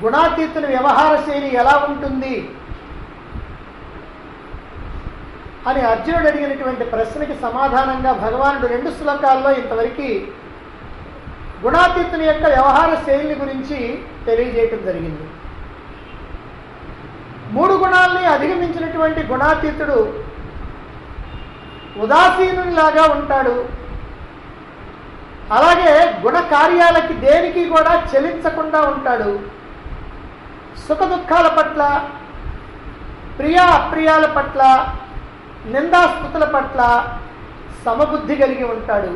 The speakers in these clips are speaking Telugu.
గుణాతీతుని వ్యవహార శైలి ఎలా ఉంటుంది అని అర్జునుడు అడిగినటువంటి ప్రశ్నకి సమాధానంగా భగవానుడు రెండు శ్లోకాల్లో ఇంతవరకు గుణాతీతుని యొక్క వ్యవహార శైలిని గురించి తెలియజేయటం జరిగింది మూడు గుణాలని అధిగమించినటువంటి గుణాతీతుడు ఉదాసీనునిలాగా ఉంటాడు అలాగే గుణ కార్యాలకి దేనికి కూడా చెలించకుండా ఉంటాడు సుఖ దుఃఖాల పట్ల ప్రియా అప్రియాల పట్ల నిందాస్తుతుల పట్ల సమబుద్ధి కలిగి ఉంటాడు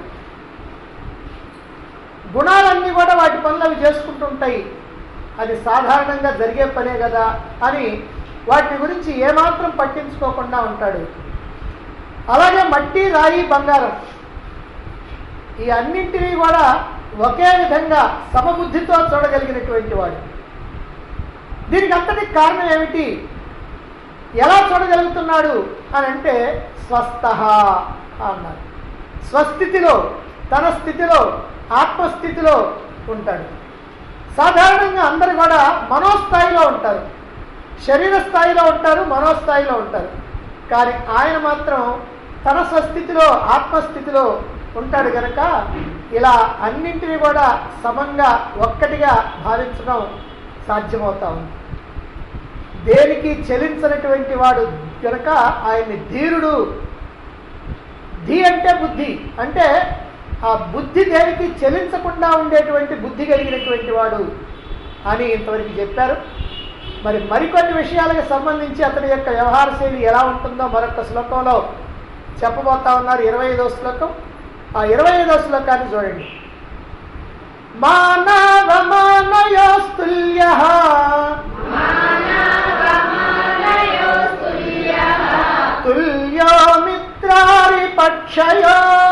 గుణాలన్నీ కూడా వాటి పనులు అవి చేసుకుంటుంటాయి అది సాధారణంగా జరిగే పనే కదా అని వాటి గురించి ఏమాత్రం పట్టించుకోకుండా ఉంటాడు అలాగే మట్టి రాయి బంగారం ఈ అన్నింటినీ కూడా ఒకే విధంగా సమబుద్ధితో చూడగలిగినటువంటి వాడు దీనికి అంతటికి కారణం ఏమిటి ఎలా చూడగలుగుతున్నాడు అని అంటే స్వస్థ అన్నారు స్వస్థితిలో తన స్థితిలో ఆత్మస్థితిలో ఉంటాడు సాధారణంగా అందరు కూడా మనోస్థాయిలో ఉంటారు శరీర స్థాయిలో ఉంటారు మనోస్థాయిలో ఉంటారు కానీ ఆయన మాత్రం తన స్వస్థితిలో ఆత్మస్థితిలో ఉంటాడు కనుక ఇలా అన్నింటినీ కూడా సమంగా ఒక్కటిగా భావించడం సాధ్యమవుతా ఉంది దేనికి చెలించినటువంటి వాడు కనుక ఆయన్ని ధీరుడు ధీ అంటే బుద్ధి అంటే ఆ బుద్ధి దేనికి చెలించకుండా ఉండేటువంటి బుద్ధి కలిగినటువంటి వాడు అని ఇంతవరకు చెప్పారు మరి మరికొన్ని విషయాలకు సంబంధించి అతని యొక్క వ్యవహార శైలి ఎలా ఉంటుందో మరొక శ్లోకంలో చెప్పబోతా ఉన్నారు ఇరవై ఐదో శ్లోకం ఆ ఇరవై ఐదో శ్లోకాన్ని చూడండి మానవ మానయోస్తుల్య తుల్యో మిత్రారి పక్షయో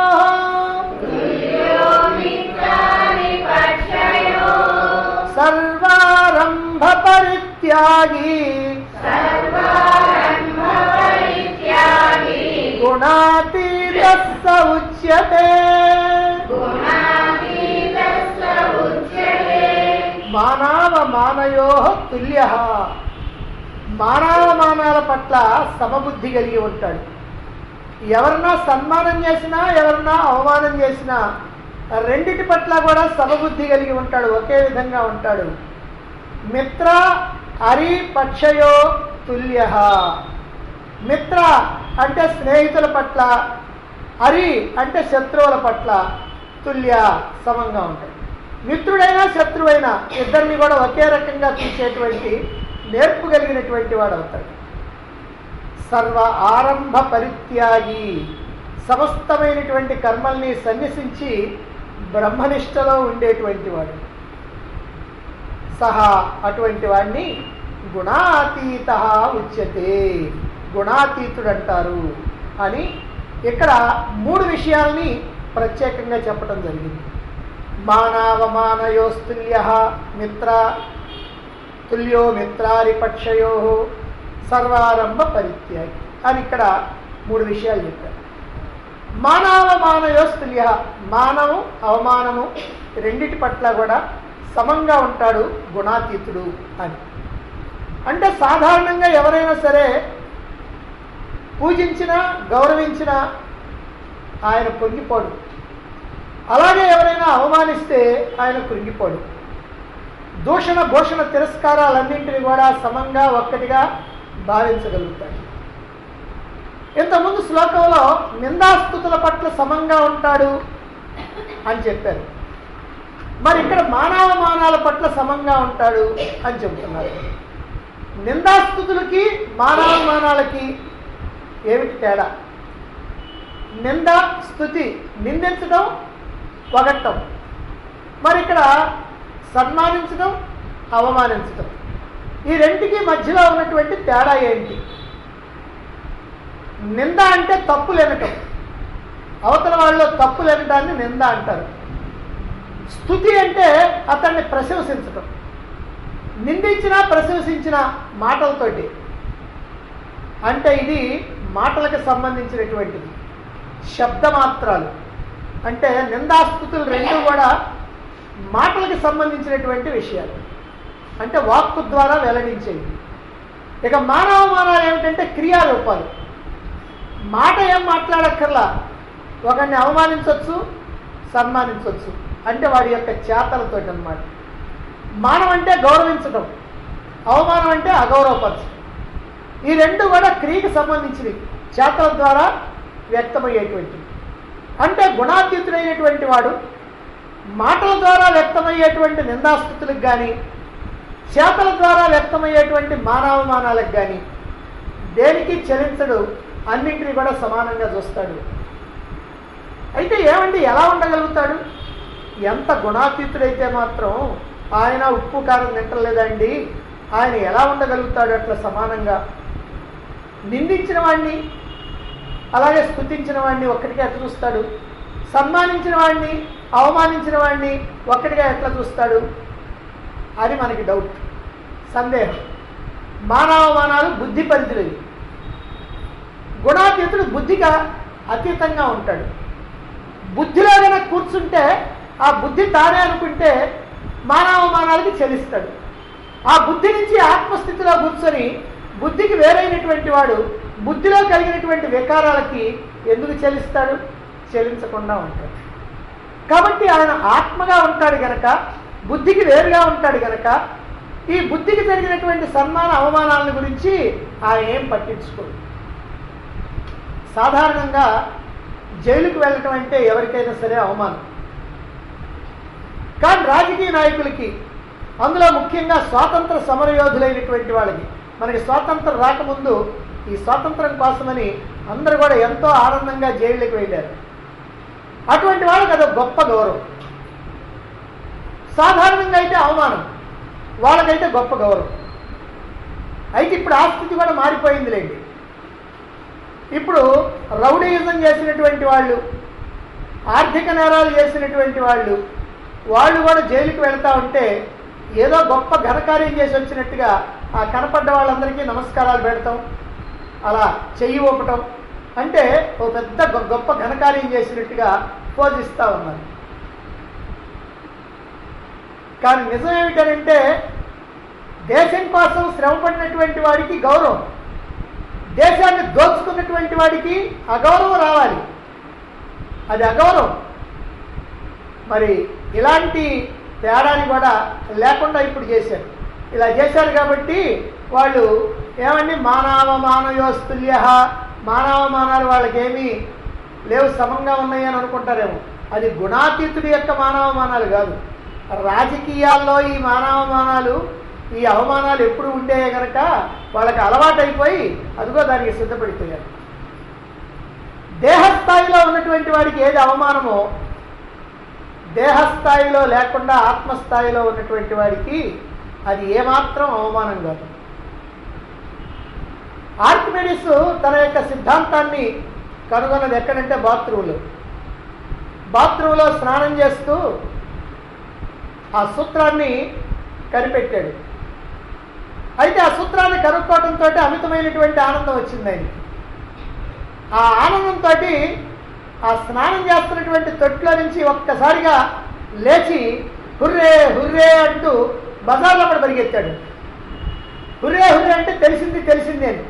సర్వారంభ పరిత్యాగి గుణాతీత ఉచ్యతే మానవ మానయో తుల్య మానవ మానాల పట్ల సమబుద్ధి కలిగి ఉంటాడు ఎవరన్నా సన్మానం చేసినా ఎవరన్నా అవమానం చేసినా రెండిటి పట్ల కూడా సమబుద్ధి కలిగి ఉంటాడు ఒకే విధంగా ఉంటాడు మిత్ర హరి పక్షయో తుల్య మిత్ర అంటే స్నేహితుల పట్ల హరి అంటే శత్రువుల పట్ల తుల్య సమంగా ఉంటాడు మిత్రుడైనా శత్రువైనా ఇద్దరిని కూడా ఒకే రకంగా చూసేటువంటి నేర్పు కలిగినటువంటి వాడు అవుతాడు సర్వ ఆరంభ పరిత్యాగి సమస్తమైనటువంటి కర్మల్ని సన్యసించి బ్రహ్మనిష్టలో ఉండేటువంటి వాడు సహా అటువంటి వాడిని గుణాతీత ఉచ్యతే గుణాతీతుడు అంటారు అని ఇక్కడ మూడు విషయాల్ని ప్రత్యేకంగా చెప్పడం జరిగింది మానవమానయోస్తుల్య మిత్ర తుల్యో మిత్రారి పక్షయో సర్వారంభ పరిత్యాగి అని ఇక్కడ మూడు విషయాలు చెప్పారు మానవ మానయోస్తుల్య మానవు అవమానము రెండిటి పట్ల కూడా సమంగా ఉంటాడు గుణాతీతుడు అని అంటే సాధారణంగా ఎవరైనా సరే పూజించినా గౌరవించినా ఆయన పొంగిపోడు అలాగే ఎవరైనా అవమానిస్తే ఆయన కృంగిపోడు దూషణ భూషణ తిరస్కారాలన్నింటినీ కూడా సమంగా ఒక్కటిగా భావించగలుగుతాడు ఇంతకుముందు శ్లోకంలో నిందాస్తుతుల పట్ల సమంగా ఉంటాడు అని చెప్పారు మరి ఇక్కడ మానవ మానాల పట్ల సమంగా ఉంటాడు అని చెబుతున్నారు నిందాస్తుతులకి మానవ మానాలకి ఏమిటి తేడా నింద స్థుతి నిందించడం పొగట్టం మరి ఇక్కడ సన్మానించడం అవమానించడం ఈ రెంటికి మధ్యలో ఉన్నటువంటి తేడా ఏంటి నింద అంటే తప్పులు ఎనటం అవతల వాళ్ళలో తప్పులు ఎనటాన్ని నింద అంటారు స్థుతి అంటే అతన్ని ప్రశంసించటం నిందించినా ప్రశంసించిన మాటలతోటి అంటే ఇది మాటలకు సంబంధించినటువంటిది శబ్దమాత్రాలు అంటే నిందాస్తుతులు రెండు కూడా మాటలకు సంబంధించినటువంటి విషయాలు అంటే వాక్కు ద్వారా వెల్లడించేవి ఇక మానవమానాలు ఏమిటంటే క్రియారూపాలు మాట ఏం మాట్లాడక్కర్లా ఒకరిని అవమానించవచ్చు సన్మానించవచ్చు అంటే వాడి యొక్క చేతలతో అన్నమాట మానం అంటే గౌరవించడం అవమానం అంటే అగౌరవపరచడం ఈ రెండు కూడా క్రియకి సంబంధించినవి చేతల ద్వారా వ్యక్తమయ్యేటువంటివి అంటే గుణాతీతుడైనటువంటి వాడు మాటల ద్వారా వ్యక్తమయ్యేటువంటి నిందాస్థుతులకు కానీ చేతల ద్వారా వ్యక్తమయ్యేటువంటి మానవమానాలకు కానీ దేనికి చలించడు అన్నింటినీ కూడా సమానంగా చూస్తాడు అయితే ఏమండి ఎలా ఉండగలుగుతాడు ఎంత గుణాతీతుడైతే మాత్రం ఆయన ఉప్పు కారం తింటలేదండి ఆయన ఎలా ఉండగలుగుతాడు అట్లా సమానంగా నిందించిన వాడిని అలాగే స్థుతించిన వాడిని ఒక్కటిగా ఎట్లా చూస్తాడు సన్మానించిన వాడిని అవమానించిన వాడిని ఒక్కటిగా ఎట్లా చూస్తాడు అని మనకి డౌట్ సందేహం మానవమానాలు బుద్ధి పరిధిలోవి గుణాతీతుడు బుద్ధిగా అతీతంగా ఉంటాడు బుద్ధిలో కనుక కూర్చుంటే ఆ బుద్ధి తానే అనుకుంటే మానవమానాలకి చెలిస్తాడు ఆ బుద్ధి నుంచి ఆత్మస్థితిలో కూర్చొని బుద్ధికి వేరైనటువంటి వాడు బుద్ధిలో కలిగినటువంటి వికారాలకి ఎందుకు చెలిస్తాడు చెలించకుండా ఉంటాడు కాబట్టి ఆయన ఆత్మగా ఉంటాడు గనక బుద్ధికి వేరుగా ఉంటాడు గనక ఈ బుద్ధికి జరిగినటువంటి సన్మాన అవమానాల గురించి ఆయన ఏం పట్టించుకోడు సాధారణంగా జైలుకు వెళ్ళటం అంటే ఎవరికైనా సరే అవమానం కానీ రాజకీయ నాయకులకి అందులో ముఖ్యంగా స్వాతంత్ర సమరయోధులైనటువంటి వాళ్ళకి మనకి స్వాతంత్రం రాకముందు ఈ స్వాతంత్రం కోసమని అందరూ కూడా ఎంతో ఆనందంగా జైళ్ళకి వెళ్ళారు అటువంటి వాళ్ళకి అదొక గొప్ప గౌరవం సాధారణంగా అయితే అవమానం వాళ్ళకైతే గొప్ప గౌరవం అయితే ఇప్పుడు ఆ స్థితి కూడా మారిపోయిందిలేండి ఇప్పుడు రౌడీయిజం చేసినటువంటి వాళ్ళు ఆర్థిక నేరాలు చేసినటువంటి వాళ్ళు వాళ్ళు కూడా జైలుకి వెళ్తా ఉంటే ఏదో గొప్ప ఘనకార్యం చేసి వచ్చినట్టుగా ఆ కనపడ్డ వాళ్ళందరికీ నమస్కారాలు పెడతాం అలా చెయ్యి ఊపటం అంటే ఓ పెద్ద గొ- గొప్ప ఘనకార్యం చేసినట్టుగా పోజిస్తూ ఉన్నారు కానీ నిజం ఏమిటంటే దేశం కోసం శ్రమపడినటువంటి వాడికి గౌరవం దేశాన్ని దోచుకున్నటువంటి వాడికి అగౌరవం రావాలి అది అగౌరవం మరి ఇలాంటి తేడాని కూడా లేకుండా ఇప్పుడు చేశారు ఇలా చేశారు కాబట్టి వాళ్ళు ఏమండి మానవ మానయోస్తుల్య మానవమానాలు వాళ్ళకి ఏమీ లేవు సమంగా ఉన్నాయి అని అనుకుంటారేమో అది గుణాతీతుడి యొక్క మానవమానాలు కాదు రాజకీయాల్లో ఈ మానవమానాలు ఈ అవమానాలు ఎప్పుడు ఉండేయే కనుక వాళ్ళకి అలవాటైపోయి అదిగో దానికి సిద్ధపడిపోయారు దేహస్థాయిలో ఉన్నటువంటి వాడికి ఏది అవమానమో దేహస్థాయిలో లేకుండా ఆత్మస్థాయిలో ఉన్నటువంటి వాడికి అది ఏమాత్రం అవమానం కాదు ఆర్కిమెడిస్ తన యొక్క సిద్ధాంతాన్ని కనుగొన్నది ఎక్కడంటే బాత్రూంలో బాత్రూంలో స్నానం చేస్తూ ఆ సూత్రాన్ని కనిపెట్టాడు అయితే ఆ సూత్రాన్ని కనుక్కోవడంతో అమితమైనటువంటి ఆనందం వచ్చింది ఆయనకి ఆ ఆనందంతో ఆ స్నానం చేస్తున్నటువంటి తొట్లో నుంచి ఒక్కసారిగా లేచి హుర్రే హుర్రే అంటూ బజార్లో కూడా పరిగెత్తాడు హుర్రే హుర్రే అంటే తెలిసింది తెలిసింది అని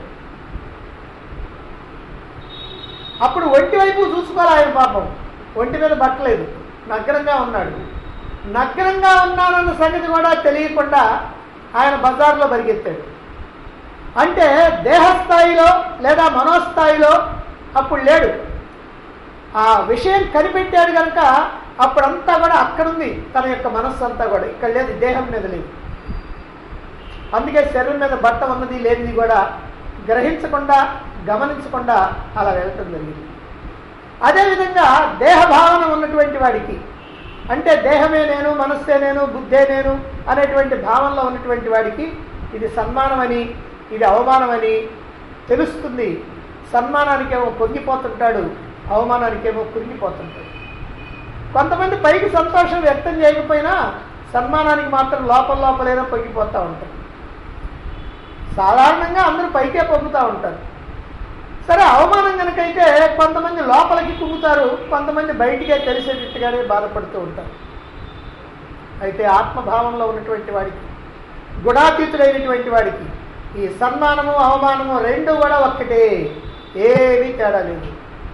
అప్పుడు ఒంటి వైపు చూసుకోవాలి ఆయన పాపం ఒంటి మీద బట్టలేదు నగ్నంగా ఉన్నాడు నగ్నంగా ఉన్నానన్న సంగతి కూడా తెలియకుండా ఆయన బజార్లో పరిగెత్తాడు అంటే దేహస్థాయిలో లేదా మనోస్థాయిలో అప్పుడు లేడు ఆ విషయం కనిపెట్టాడు కనుక అప్పుడంతా కూడా అక్కడుంది తన యొక్క మనస్సు అంతా కూడా ఇక్కడ లేదు దేహం మీద లేదు అందుకే శరీరం మీద బట్ట ఉన్నది లేనిది కూడా గ్రహించకుండా గమనించకుండా అలా వెళ్ళటం జరిగింది అదేవిధంగా దేహ భావన ఉన్నటువంటి వాడికి అంటే దేహమే నేను మనస్సే నేను బుద్ధే నేను అనేటువంటి భావనలో ఉన్నటువంటి వాడికి ఇది సన్మానమని ఇది అవమానమని తెలుస్తుంది సన్మానానికేమో పొంగిపోతుంటాడు అవమానానికేమో కురిగిపోతుంటాడు కొంతమంది పైకి సంతోషం వ్యక్తం చేయకపోయినా సన్మానానికి మాత్రం లోపల లోపలైనా పొంగిపోతూ ఉంటారు సాధారణంగా అందరూ పైకే పొంగుతూ ఉంటారు సరే అవమానం కనుకైతే కొంతమంది లోపలికి కుంగుతారు కొంతమంది బయటికే తెలిసేటట్టుగానే బాధపడుతూ ఉంటారు అయితే ఆత్మభావంలో ఉన్నటువంటి వాడికి గుణాతీతుడైనటువంటి వాడికి ఈ సన్మానము అవమానము రెండు కూడా ఒక్కటే ఏమీ తేడా లేదు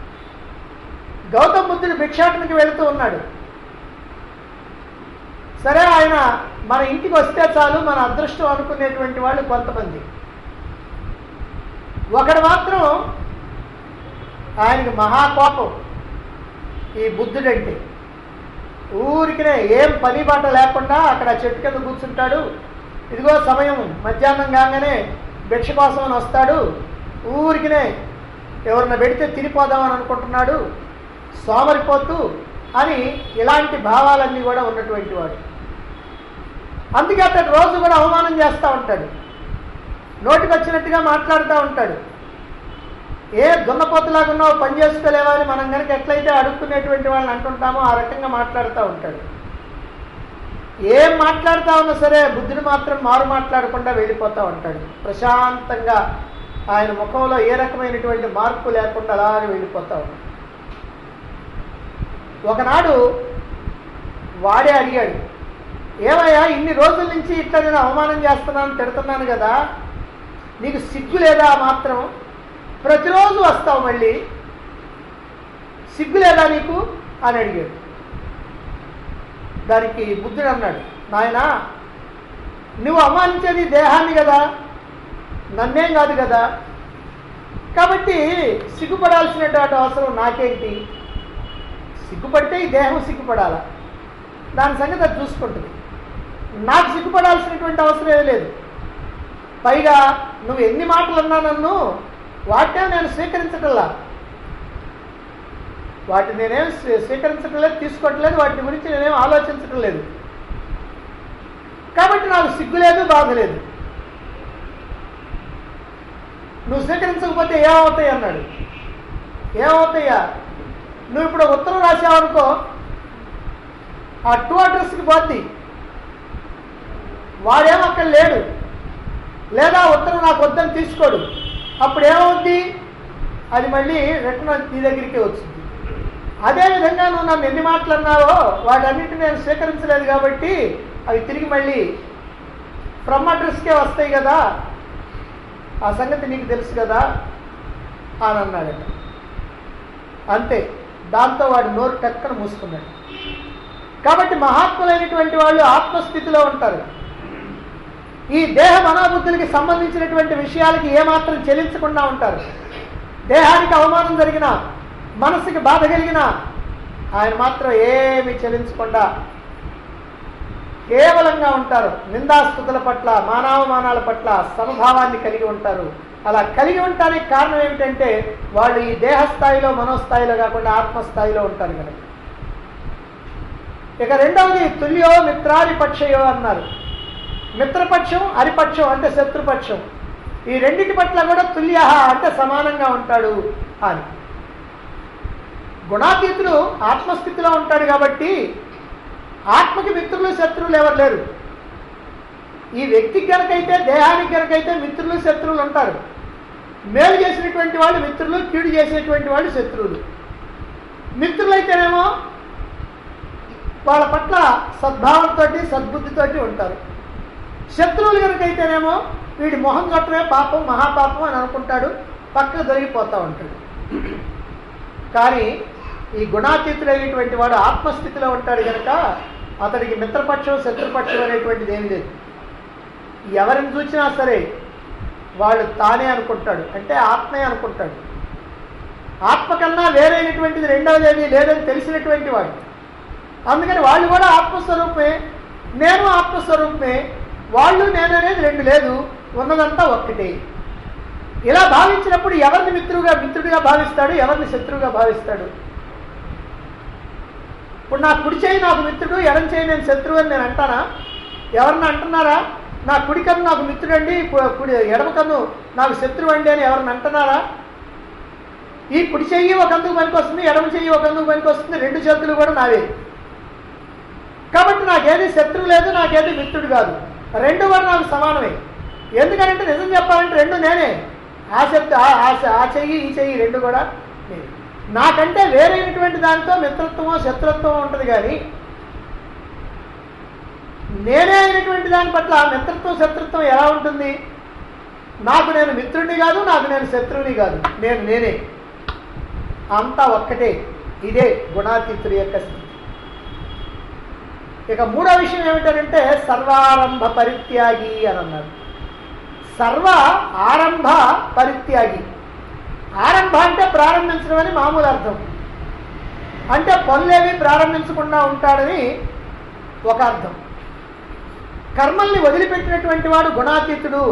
గౌతమ బుద్ధుడు భిక్షాటనకి వెళుతూ ఉన్నాడు సరే ఆయన మన ఇంటికి వస్తే చాలు మన అదృష్టం అనుకునేటువంటి వాళ్ళు కొంతమంది ఒకడు మాత్రం ఆయనకి మహాకోపం ఈ బుద్ధుడంటే ఊరికినే ఏం పని బాట లేకుండా అక్కడ చెట్టు కింద కూర్చుంటాడు ఇదిగో సమయం మధ్యాహ్నం కాగానే భిక్ష కోసం అని వస్తాడు ఊరికినే ఎవరన్నా పెడితే తినిపోదామని అనుకుంటున్నాడు సోమరిపోతూ అని ఇలాంటి భావాలన్నీ కూడా ఉన్నటువంటి వాడు అందుకే అతడు రోజు కూడా అవమానం చేస్తూ ఉంటాడు నోటికి వచ్చినట్టుగా మాట్లాడుతూ ఉంటాడు ఏ దున్నపోతులాగా ఉన్నావు పని చేసుకోలేవా అని మనం కనుక ఎట్లయితే అడుక్కునేటువంటి వాళ్ళని అంటుంటామో ఆ రకంగా మాట్లాడుతూ ఉంటాడు ఏం మాట్లాడుతూ ఉన్నా సరే బుద్ధుడు మాత్రం మారు మాట్లాడకుండా వెళ్ళిపోతూ ఉంటాడు ప్రశాంతంగా ఆయన ముఖంలో ఏ రకమైనటువంటి మార్పు లేకుండా అలాగే వెళ్ళిపోతూ ఉంటాడు ఒకనాడు వాడే అడిగాడు ఏమయ్యా ఇన్ని రోజుల నుంచి ఇట్లా నేను అవమానం చేస్తున్నాను తిడుతున్నాను కదా నీకు సిగ్గు లేదా మాత్రం ప్రతిరోజు వస్తావు మళ్ళీ సిగ్గు లేదా నీకు అని అడిగాడు దానికి బుద్ధుడు అన్నాడు నాయన నువ్వు అవమానించేది దేహాన్ని కదా నన్నేం కాదు కదా కాబట్టి సిగ్గుపడాల్సినటువంటి అవసరం నాకేంటి సిగ్గుపడితే ఈ దేహం సిగ్గుపడాల దాని సంగతి అది చూసుకుంటుంది నాకు సిగ్గుపడాల్సినటువంటి అవసరం ఏమీ లేదు పైగా నువ్వు ఎన్ని మాటలు అన్నా నన్ను వాటినే నేను స్వీకరించటల్లా వాటిని నేనేం స్వీ- స్వీకరించటం లేదు తీసుకోవట్లేదు వాటి గురించి నేనేం ఆలోచించటం లేదు కాబట్టి నాకు సిగ్గు లేదు బాధ లేదు నువ్వు స్వీకరించకపోతే ఏమవుతాయి అన్నాడు ఏమవుతాయా నువ్వు ఇప్పుడు ఒక ఉత్తరం రాసావనుకో ఆ టూ అడ్రస్కి పోద్ది వాడేం అక్కడ లేడు లేదా ఉత్తరం నాకు వద్దని తీసుకోడు అప్పుడు ఏమవుద్ది అది మళ్ళీ రిటర్న్ నీ దగ్గరికి వచ్చింది అదేవిధంగా నువ్వు నన్ను ఎన్ని మాటలు అన్నావో వాటన్నిటిని నేను స్వీకరించలేదు కాబట్టి అవి తిరిగి మళ్ళీ ఫ్రమ్ అడ్రస్కే వస్తాయి కదా ఆ సంగతి నీకు తెలుసు కదా అని అన్నాడట అంతే దాంతో వాడు నోరు టక్కన మూసుకున్నాడు కాబట్టి మహాత్ములైనటువంటి వాళ్ళు ఆత్మస్థితిలో ఉంటారు ఈ దేహ మనోబుద్ధులకి సంబంధించినటువంటి విషయాలకి ఏమాత్రం చెల్లించకుండా ఉంటారు దేహానికి అవమానం జరిగినా మనసుకి బాధ కలిగినా ఆయన మాత్రం ఏమి చెల్లించకుండా కేవలంగా ఉంటారు నిందాస్తుతుల పట్ల మానవమానాల పట్ల సమభావాన్ని కలిగి ఉంటారు అలా కలిగి ఉండటానికి కారణం ఏమిటంటే వాళ్ళు ఈ దేహ స్థాయిలో మనోస్థాయిలో కాకుండా ఆత్మస్థాయిలో ఉంటారు కనుక ఇక రెండవది తుల్యో మిత్రాది పక్షయో అన్నారు మిత్రపక్షం అరిపక్షం అంటే శత్రుపక్షం ఈ రెండింటి పట్ల కూడా తుల్య అంటే సమానంగా ఉంటాడు అని గుణాతీతుడు ఆత్మస్థితిలో ఉంటాడు కాబట్టి ఆత్మకి మిత్రులు శత్రువులు ఎవరు లేరు ఈ వ్యక్తికి కనుకైతే దేహానికి కనుకైతే మిత్రులు శత్రువులు ఉంటారు మేలు చేసినటువంటి వాళ్ళు మిత్రులు కీడు చేసేటువంటి వాళ్ళు శత్రువులు మిత్రులైతేనేమో వాళ్ళ పట్ల సద్భావంతో సద్బుద్ధితోటి ఉంటారు శత్రువులు కనుకైతేనేమో వీడి మొహం కొట్టమే పాపం మహాపాపం అని అనుకుంటాడు పక్కకు దొరికిపోతూ ఉంటాడు కానీ ఈ గుణాతీతుడైనటువంటి వాడు ఆత్మస్థితిలో ఉంటాడు కనుక అతడికి మిత్రపక్షం శత్రుపక్షం అనేటువంటిది ఏం లేదు ఎవరిని చూసినా సరే వాళ్ళు తానే అనుకుంటాడు అంటే ఆత్మే అనుకుంటాడు ఆత్మ కన్నా వేరైనటువంటిది రెండవది ఏమీ లేదని తెలిసినటువంటి వాడు అందుకని వాళ్ళు కూడా ఆత్మస్వరూపమే నేను ఆత్మస్వరూపమే వాళ్ళు నేను అనేది రెండు లేదు ఉన్నదంతా ఒక్కటే ఇలా భావించినప్పుడు ఎవరిని మిత్రుగా మిత్రుడిగా భావిస్తాడు ఎవరిని శత్రువుగా భావిస్తాడు ఇప్పుడు నా కుడి చేయి నాకు మిత్రుడు ఎడం చేయి నేను శత్రువు అని నేను అంటానా ఎవరన్నా అంటున్నారా నా కుడి కన్ను నాకు మిత్రుడండి కు- కుడి ఎడమ కన్ను నాకు శత్రువు అండి అని ఎవరన్నా అంటున్నారా ఈ కుడి చెయ్యి ఒక అందుకు పనికొస్తుంది ఎడమ చెయ్యి ఒక అందుకు పనికొస్తుంది రెండు చేతులు కూడా నావే కాబట్టి నాకేది శత్రువు లేదు నాకేది మిత్రుడు కాదు రెండు కూడా నాకు సమానమే ఎందుకంటే నిజం చెప్పాలంటే రెండు నేనే ఆ శబ్ద ఆ- ఆ శ- ఆ చెయ్యి ఈ చెయ్యి రెండు కూడా నేనే నాకంటే వేరైనటువంటి దానితో మిత్రత్వమో శత్రుత్వమో ఉంటుంది కానీ నేనే అయినటువంటి దాని పట్ల మిత్రత్వం శత్రుత్వం ఎలా ఉంటుంది నాకు నేను మిత్రుడిని కాదు నాకు నేను శత్రువుని కాదు నేను నేనే అంతా ఒక్కటే ఇదే గుణాతీతుడి యొక్క స్థితి ఇక మూడో విషయం ఏమిటంటే సర్వారంభ పరిత్యాగి అని అన్నారు సర్వ ఆరంభ పరిత్యాగి ఆరంభ అంటే ప్రారంభించడం అని మామూలు అర్థం అంటే పనులేవి ప్రారంభించకుండా ఉంటాడని ఒక అర్థం కర్మల్ని వదిలిపెట్టినటువంటి వాడు గుణాతీతుడు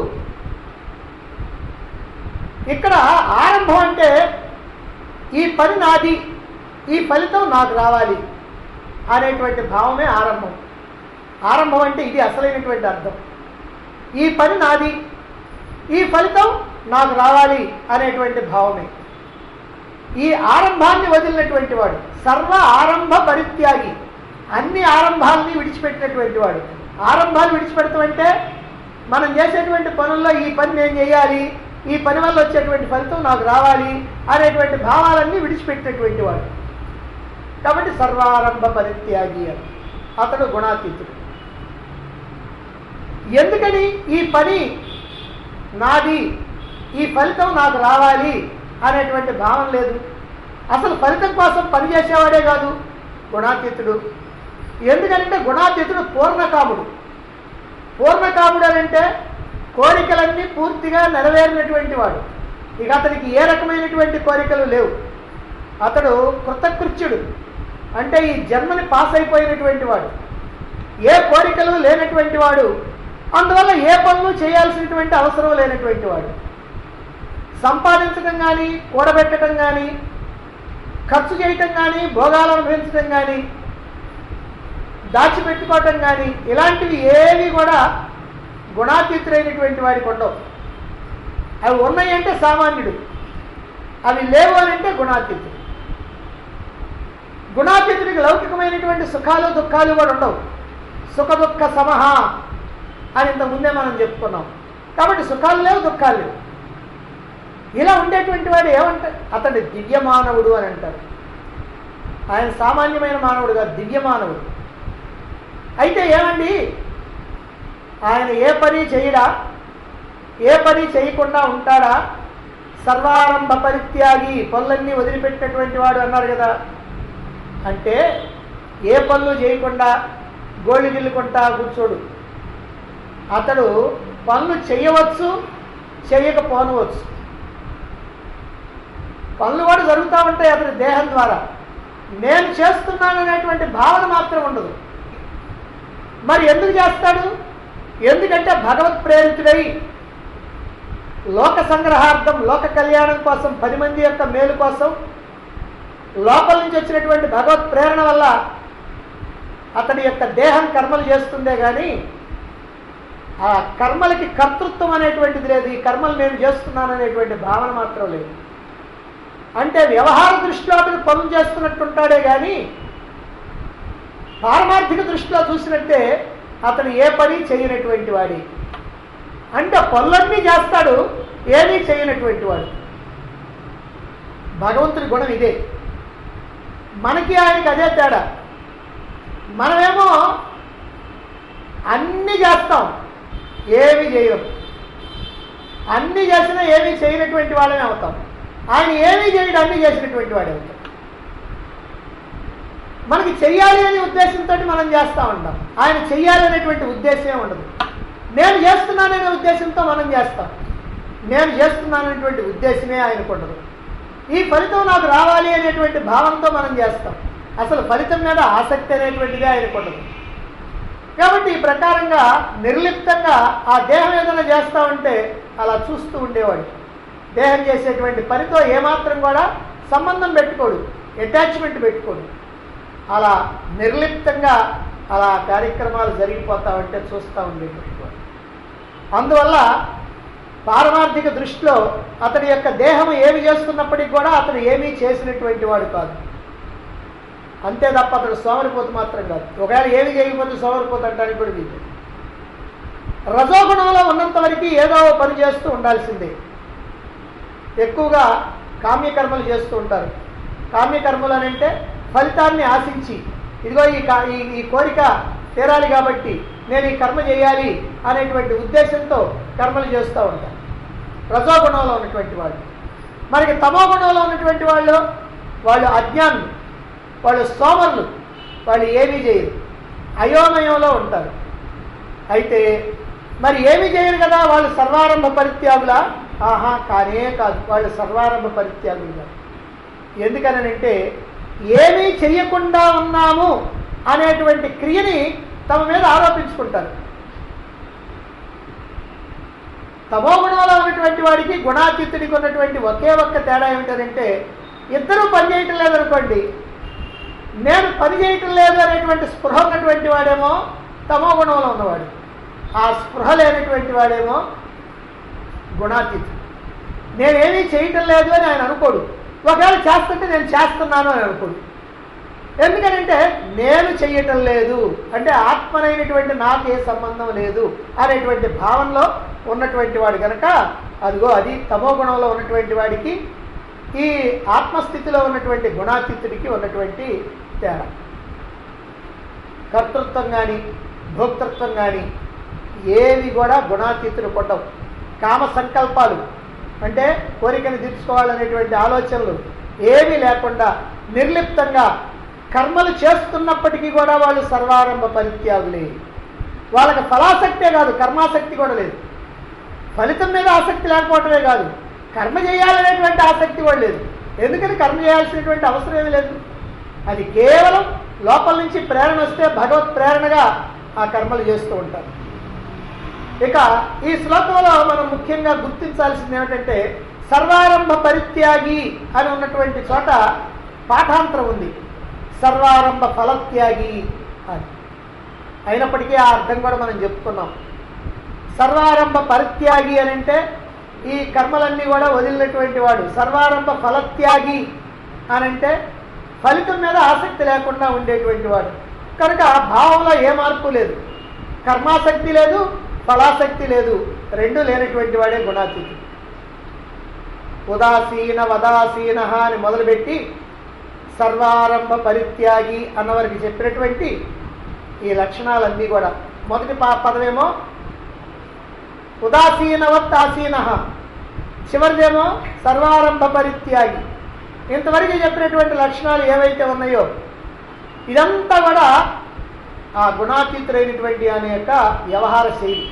ఇక్కడ ఆరంభం అంటే ఈ పని నాది ఈ ఫలితం నాకు రావాలి అనేటువంటి భావమే ఆరంభం ఆరంభం అంటే ఇది అసలైనటువంటి అర్థం ఈ పని నాది ఈ ఫలితం నాకు రావాలి అనేటువంటి భావమే ఈ ఆరంభాన్ని వదిలినటువంటి వాడు సర్వ ఆరంభ పరిత్యాగి అన్ని ఆరంభాలని విడిచిపెట్టినటువంటి వాడు ఆరంభాలు విడిచిపెడతామంటే మనం చేసేటువంటి పనుల్లో ఈ పని నేను చేయాలి ఈ పని వల్ల వచ్చేటువంటి ఫలితం నాకు రావాలి అనేటువంటి భావాలన్నీ విడిచిపెట్టినటువంటి వాడు కాబట్టి సర్వారంభ పరిత్యాగి అని అతడు గుణాతీతుడు ఎందుకని ఈ పని నాది ఈ ఫలితం నాకు రావాలి అనేటువంటి భావం లేదు అసలు ఫలితం కోసం పని చేసేవాడే కాదు గుణాతీతుడు ఎందుకంటే గుణాతీతుడు పూర్ణకాముడు పూర్ణకాముడు అని అంటే కోరికలన్నీ పూర్తిగా నెరవేరినటువంటి వాడు ఇక అతనికి ఏ రకమైనటువంటి కోరికలు లేవు అతడు కృతకృత్యుడు అంటే ఈ జన్మని పాస్ అయిపోయినటువంటి వాడు ఏ కోరికలు లేనటువంటి వాడు అందువల్ల ఏ పనులు చేయాల్సినటువంటి అవసరం లేనటువంటి వాడు సంపాదించడం కానీ కూడబెట్టడం కానీ ఖర్చు చేయటం కానీ భోగాలు అనుభవించడం కానీ దాచిపెట్టుకోవటం కానీ ఇలాంటివి ఏవి కూడా గుణాతీతులైనటువంటి వాడికి ఉండవు అవి ఉన్నాయి అంటే సామాన్యుడు అవి లేవు అని అంటే గుణాతీతుడు గుణాతీతుడికి లౌకికమైనటువంటి సుఖాలు దుఃఖాలు కూడా ఉండవు సుఖ దుఃఖ సమహ అని ఇంత ముందే మనం చెప్పుకున్నాం కాబట్టి సుఖాలు లేవు దుఃఖాలు లేవు ఇలా ఉండేటువంటి వాడు ఏమంటారు అతడు దివ్య మానవుడు అని అంటారు ఆయన సామాన్యమైన మానవుడు కాదు దివ్య మానవుడు అయితే ఏమండి ఆయన ఏ పని చేయడా ఏ పని చేయకుండా ఉంటాడా సర్వారంభ పరిత్యాగి పనులన్నీ వదిలిపెట్టినటువంటి వాడు అన్నారు కదా అంటే ఏ పనులు చేయకుండా గోళ్ళు గిల్లుకుంటా కూర్చోడు అతడు పనులు చేయవచ్చు చేయకపోనవచ్చు పనులు కూడా జరుగుతూ ఉంటాయి అతని దేహం ద్వారా నేను చేస్తున్నాను అనేటువంటి భావన మాత్రం ఉండదు మరి ఎందుకు చేస్తాడు ఎందుకంటే భగవత్ ప్రేరితుడై లోక సంగ్రహార్థం లోక కళ్యాణం కోసం పది మంది యొక్క మేలు కోసం లోపల నుంచి వచ్చినటువంటి భగవత్ ప్రేరణ వల్ల అతడి యొక్క దేహం కర్మలు చేస్తుందే కానీ ఆ కర్మలకి కర్తృత్వం అనేటువంటిది లేదు ఈ కర్మలు నేను చేస్తున్నాను అనేటువంటి భావన మాత్రం లేదు అంటే వ్యవహార దృష్టిలో అతను పనులు చేస్తున్నట్టుంటాడే కానీ పారమార్థిక దృష్టిలో చూసినట్టే అతను ఏ పని చేయనటువంటి వాడి అంటే పనులన్నీ చేస్తాడు ఏమీ చేయనటువంటి వాడు భగవంతుడి గుణం ఇదే మనకి ఆయనకి అదే తేడా మనమేమో అన్నీ చేస్తాం ఏమి చేయం అన్నీ చేసినా ఏమీ చేయనటువంటి వాళ్ళమే అవుతాం ఆయన ఏమీ చేయడు అన్నీ చేసినటువంటి వాడే అవుతాం మనకి చెయ్యాలి అనే ఉద్దేశంతో మనం చేస్తూ ఉంటాం ఆయన చెయ్యాలి అనేటువంటి ఉద్దేశమే ఉండదు నేను చేస్తున్నాననే ఉద్దేశంతో మనం చేస్తాం నేను చేస్తున్నాననేటువంటి ఉద్దేశమే ఆయనకు ఉండదు ఈ ఫలితం నాకు రావాలి అనేటువంటి భావంతో మనం చేస్తాం అసలు ఫలితం మీద ఆసక్తి అనేటువంటిదే ఆయనకు ఉండదు కాబట్టి ఈ ప్రకారంగా నిర్లిప్తంగా ఆ దేహం ఏదైనా చేస్తా ఉంటే అలా చూస్తూ ఉండేవాడు దేహం చేసేటువంటి పనితో ఏమాత్రం కూడా సంబంధం పెట్టుకోడు అటాచ్మెంట్ పెట్టుకోడు అలా నిర్లిప్తంగా అలా కార్యక్రమాలు జరిగిపోతా ఉంటే చూస్తూ ఉండేటువంటి వాడు అందువల్ల పారమార్థిక దృష్టిలో అతని యొక్క దేహం ఏమి చేస్తున్నప్పటికీ కూడా అతను ఏమీ చేసినటువంటి వాడు కాదు అంతే తప్ప అతడు సోమరిపోతు మాత్రం కాదు ఒకవేళ ఏమి చేయకపోతే సోమరిపోతు అంటానికి కూడా వీలు రజోగుణంలో ఉన్నంత వరకు ఏదో ఓ పని చేస్తూ ఉండాల్సిందే ఎక్కువగా కామ్యకర్మలు చేస్తూ ఉంటారు కామ్యకర్మలు అని అంటే ఫలితాన్ని ఆశించి ఇదిగో ఈ కా ఈ ఈ కోరిక తీరాలి కాబట్టి నేను ఈ కర్మ చేయాలి అనేటువంటి ఉద్దేశంతో కర్మలు చేస్తూ ఉంటారు రజోగుణంలో ఉన్నటువంటి వాళ్ళు మనకి తమో గుణంలో ఉన్నటువంటి వాళ్ళు వాళ్ళు అజ్ఞానులు వాళ్ళు సోమరులు వాళ్ళు ఏమీ చేయరు అయోమయంలో ఉంటారు అయితే మరి ఏమి చేయరు కదా వాళ్ళు సర్వారంభ పరిత్యాగులా ఆహా కానే కాదు వాళ్ళు సర్వారంభ పరిత్యాగులు కాదు ఎందుకనంటే ఏమీ చెయ్యకుండా ఉన్నాము అనేటువంటి క్రియని తమ మీద ఆరోపించుకుంటారు తమో గుణంలో ఉన్నటువంటి వాడికి గుణాతీతుడికి ఉన్నటువంటి ఒకే ఒక్క తేడా ఏమిటంటే ఇద్దరూ పని చేయటం లేదనుకోండి నేను పని చేయటం లేదు అనేటువంటి స్పృహ ఉన్నటువంటి వాడేమో తమో గుణంలో ఉన్నవాడు ఆ స్పృహ లేనటువంటి వాడేమో గుణాతీతుడు నేనేమీ చేయటం లేదు అని ఆయన అనుకోడు ఒకవేళ చేస్తుంటే నేను చేస్తున్నాను అని అనుకోడు ఎందుకనంటే నేను చెయ్యటం లేదు అంటే ఆత్మనైనటువంటి నాకు ఏ సంబంధం లేదు అనేటువంటి భావనలో ఉన్నటువంటి వాడు కనుక అదిగో అది తమో గుణంలో ఉన్నటువంటి వాడికి ఈ ఆత్మస్థితిలో ఉన్నటువంటి గుణాతీతుడికి ఉన్నటువంటి తేడా కర్తృత్వం కానీ భోక్తృత్వం కానీ ఏవి కూడా గుణాతీతులు కొట్టవు కామ సంకల్పాలు అంటే కోరికను తీర్చుకోవాలనేటువంటి ఆలోచనలు ఏమీ లేకుండా నిర్లిప్తంగా కర్మలు చేస్తున్నప్పటికీ కూడా వాళ్ళు సర్వారంభ పరిత్యాగులే వాళ్ళకి ఫలాసక్తే కాదు కర్మాసక్తి కూడా లేదు ఫలితం మీద ఆసక్తి లేకపోవటమే కాదు కర్మ చేయాలనేటువంటి ఆసక్తి కూడా లేదు ఎందుకని కర్మ చేయాల్సినటువంటి అవసరం ఏమీ లేదు అది కేవలం లోపల నుంచి ప్రేరణ వస్తే భగవత్ ప్రేరణగా ఆ కర్మలు చేస్తూ ఉంటారు ఇక ఈ శ్లోకంలో మనం ముఖ్యంగా గుర్తించాల్సింది ఏమిటంటే సర్వారంభ పరిత్యాగి అని ఉన్నటువంటి చోట పాఠాంతరం ఉంది సర్వారంభ ఫలత్యాగి అని అయినప్పటికీ ఆ అర్థం కూడా మనం చెప్పుకున్నాం సర్వారంభ పరిత్యాగి అని అంటే ఈ కర్మలన్నీ కూడా వదిలినటువంటి వాడు సర్వారంభ ఫలత్యాగి అని అంటే ఫలితం మీద ఆసక్తి లేకుండా ఉండేటువంటి వాడు కనుక ఆ భావంలో ఏ మార్పు లేదు కర్మాసక్తి లేదు ఫలాసక్తి లేదు రెండు లేనటువంటి వాడే గుణాతీతి ఉదాసీన వదాసీన అని మొదలుపెట్టి సర్వారంభ పరిత్యాగి అన్నవారికి చెప్పినటువంటి ఈ లక్షణాలన్నీ కూడా మొదటి పా పదమేమో ఉదాసీనవత్ ఆసీన చివరిదేమో సర్వారంభ పరిత్యాగి ఇంతవరకు చెప్పినటువంటి లక్షణాలు ఏవైతే ఉన్నాయో ఇదంతా కూడా ఆ గుణాతీతులైనటువంటి అనే యొక్క వ్యవహార శైలి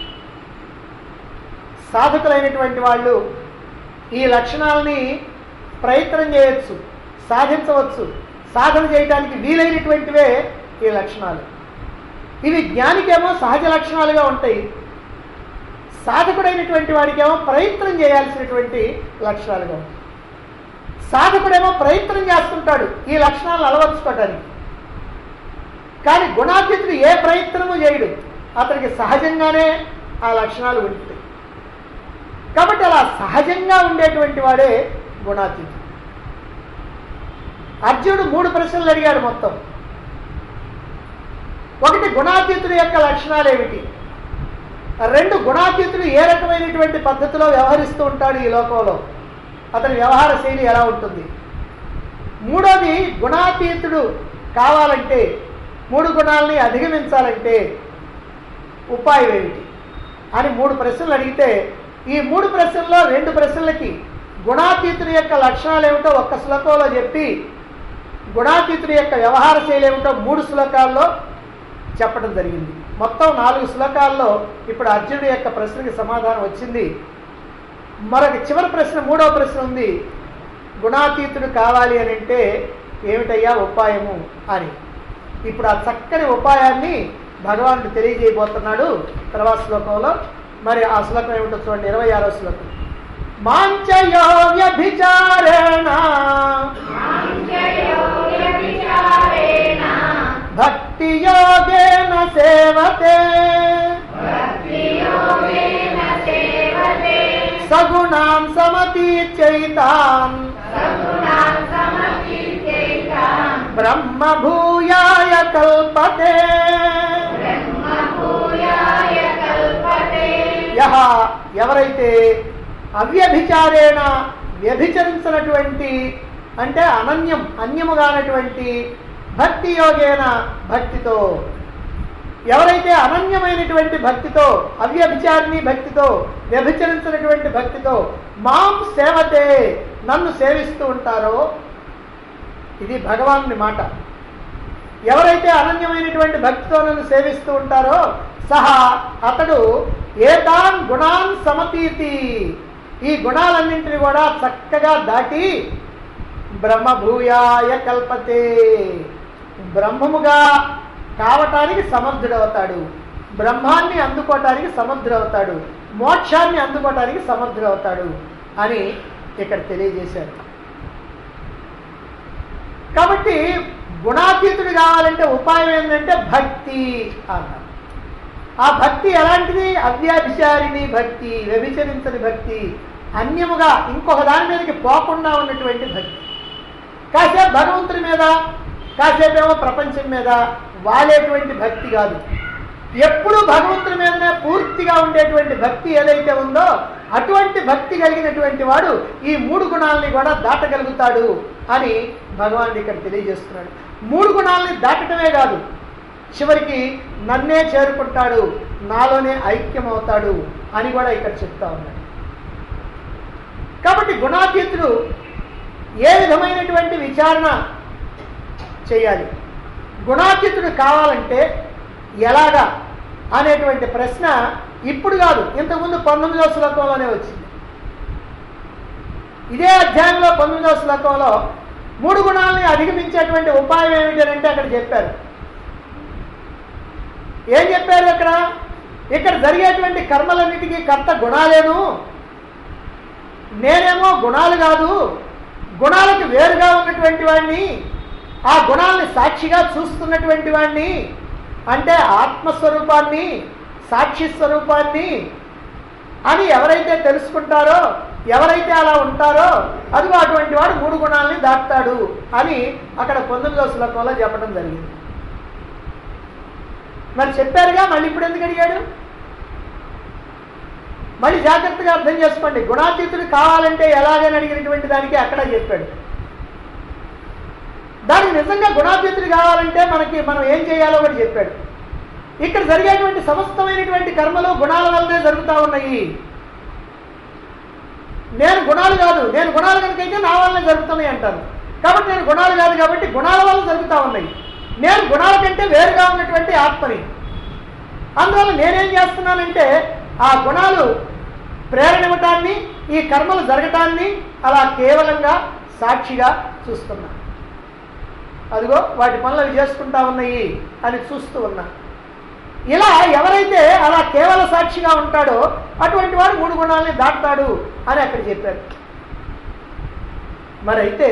సాధకులైనటువంటి వాళ్ళు ఈ లక్షణాలని ప్రయత్నం చేయొచ్చు సాధించవచ్చు సాధన చేయడానికి వీలైనటువంటివే ఈ లక్షణాలు ఇవి జ్ఞానికేమో సహజ లక్షణాలుగా ఉంటాయి సాధకుడైనటువంటి వాడికేమో ప్రయత్నం చేయాల్సినటువంటి లక్షణాలుగా ఉంటాయి సాధకుడేమో ప్రయత్నం చేస్తుంటాడు ఈ లక్షణాలను అలవర్చుకోవటానికి కానీ గుణాతీతుడు ఏ ప్రయత్నము చేయడు అతనికి సహజంగానే ఆ లక్షణాలు ఉంటాయి కాబట్టి అలా సహజంగా ఉండేటువంటి వాడే గుణాతీతుడు అర్జునుడు మూడు ప్రశ్నలు అడిగాడు మొత్తం ఒకటి గుణాతీతుడి యొక్క లక్షణాలు ఏమిటి రెండు గుణాతీతుడు ఏ రకమైనటువంటి పద్ధతిలో వ్యవహరిస్తూ ఉంటాడు ఈ లోకంలో అతని వ్యవహార శైలి ఎలా ఉంటుంది మూడోది గుణాతీతుడు కావాలంటే మూడు గుణాలని అధిగమించాలంటే ఉపాయం ఏమిటి అని మూడు ప్రశ్నలు అడిగితే ఈ మూడు ప్రశ్నల్లో రెండు ప్రశ్నలకి గుణాతీతుడి యొక్క లక్షణాలు ఏమిటో ఒక్క శ్లోకంలో చెప్పి గుణాతీతుడి యొక్క వ్యవహార శైలి ఏమిటో మూడు శ్లోకాల్లో చెప్పడం జరిగింది మొత్తం నాలుగు శ్లోకాల్లో ఇప్పుడు అర్జునుడి యొక్క ప్రశ్నకి సమాధానం వచ్చింది మరొక చివరి ప్రశ్న మూడవ ప్రశ్న ఉంది గుణాతీతుడు కావాలి అని అంటే ఏమిటయ్యా ఉపాయము అని ఇప్పుడు ఆ చక్కని ఉపాయాన్ని భగవానుడు తెలియజేయబోతున్నాడు తర్వాత శ్లోకంలో మరి ఆ శ్లోకం ఏమిటో చూడండి ఇరవై ఆరో శ్లోకం మాంచయో వ్యభిచారేణ భక్తి యోగేన సేవతే సగుణాం సమతీర్చయితాం బ్రహ్మ భూయాయ కల్పతే యహ ఎవరైతే అవ్యభిచారేణ వ్యభిచరించినటువంటి అంటే అనన్యం అన్యముగానటువంటి భక్తి యోగేన భక్తితో ఎవరైతే అనన్యమైనటువంటి భక్తితో అవ్యభిచారిణి భక్తితో వ్యభిచరించినటువంటి భక్తితో మాం సేవతే నన్ను సేవిస్తూ ఉంటారో ఇది భగవానుని మాట ఎవరైతే అనన్యమైనటువంటి భక్తితో నన్ను సేవిస్తూ ఉంటారో సహా అతడు ఏతాన్ గుణాన్ సమతీతి ఈ గుణాలన్నింటినీ కూడా చక్కగా దాటి బ్రహ్మభూయాయ కల్పతే బ్రహ్మముగా కావటానికి సమర్థుడవుతాడు బ్రహ్మాన్ని అందుకోవటానికి సమర్థుడవుతాడు మోక్షాన్ని అందుకోవటానికి సమర్థుడవుతాడు అని ఇక్కడ తెలియజేశారు కాబట్టి గుణాతీతుడు కావాలంటే ఉపాయం ఏంటంటే భక్తి అన్నారు ఆ భక్తి ఎలాంటిది అవ్యాభిచారిణి భక్తి వ్యభిచరించని భక్తి అన్యముగా ఇంకొక దాని మీదకి పోకుండా ఉన్నటువంటి భక్తి కాసేపు భగవంతుడి మీద కాసేపు ఏమో ప్రపంచం మీద వాలేటువంటి భక్తి కాదు ఎప్పుడు భగవంతుడి మీదనే పూర్తిగా ఉండేటువంటి భక్తి ఏదైతే ఉందో అటువంటి భక్తి కలిగినటువంటి వాడు ఈ మూడు గుణాలని కూడా దాటగలుగుతాడు అని భగవానుడు ఇక్కడ తెలియజేస్తున్నాడు మూడు గుణాలని దాటటమే కాదు చివరికి నన్నే చేరుకుంటాడు నాలోనే ఐక్యం అవుతాడు అని కూడా ఇక్కడ చెప్తా ఉన్నాడు కాబట్టి గుణాతీతుడు ఏ విధమైనటువంటి విచారణ చేయాలి గుణాతీతుడు కావాలంటే ఎలాగా అనేటువంటి ప్రశ్న ఇప్పుడు కాదు ఇంతకుముందు పంతొమ్మిదవ శ్లోకంలోనే వచ్చింది ఇదే అధ్యాయంలో పంతొమ్మిదవ శ్లోకంలో మూడు గుణాలని అధిగమించేటువంటి ఉపాయం ఏమిటి అని అంటే అక్కడ చెప్పారు ఏం చెప్పారు అక్కడ ఇక్కడ జరిగేటువంటి కర్మలన్నిటికీ కర్త గుణాలేను నేనేమో గుణాలు కాదు గుణాలకు వేరుగా ఉన్నటువంటి వాడిని ఆ గుణాలని సాక్షిగా చూస్తున్నటువంటి వాడిని అంటే ఆత్మస్వరూపాన్ని సాక్షి స్వరూపాన్ని అని ఎవరైతే తెలుసుకుంటారో ఎవరైతే అలా ఉంటారో అదిగో అటువంటి వాడు మూడు గుణాలని దాటుతాడు అని అక్కడ పంతొమ్మిదవ శ్లోకంలో చెప్పడం జరిగింది మరి చెప్పారుగా మళ్ళీ ఇప్పుడు ఎందుకు అడిగాడు మళ్ళీ జాగ్రత్తగా అర్థం చేసుకోండి గుణాతీతుడు కావాలంటే ఎలాగని అడిగినటువంటి దానికి అక్కడ చెప్పాడు దానికి నిజంగా గుణాతీతుడు కావాలంటే మనకి మనం ఏం చేయాలో కూడా చెప్పాడు ఇక్కడ జరిగేటువంటి సమస్తమైనటువంటి కర్మలు గుణాల వల్లనే జరుగుతూ ఉన్నాయి నేను గుణాలు కాదు నేను గుణాలు కనుకైతే నా వల్లనే జరుగుతున్నాయి అంటాను కాబట్టి నేను గుణాలు కాదు కాబట్టి గుణాల వల్ల జరుగుతూ ఉన్నాయి నేను గుణాల కంటే వేరుగా ఉన్నటువంటి ఆత్మని అందువల్ల నేనేం చేస్తున్నానంటే ఆ గుణాలు ప్రేరణ ఇవ్వటాన్ని ఈ కర్మలు జరగటాన్ని అలా కేవలంగా సాక్షిగా చూస్తున్నా అదిగో వాటి పనులు అవి చేసుకుంటా ఉన్నాయి అని చూస్తూ ఉన్నా ఇలా ఎవరైతే అలా కేవల సాక్షిగా ఉంటాడో అటువంటి వాడు మూడు గుణాలని దాటుతాడు అని అక్కడ చెప్పారు మరి అయితే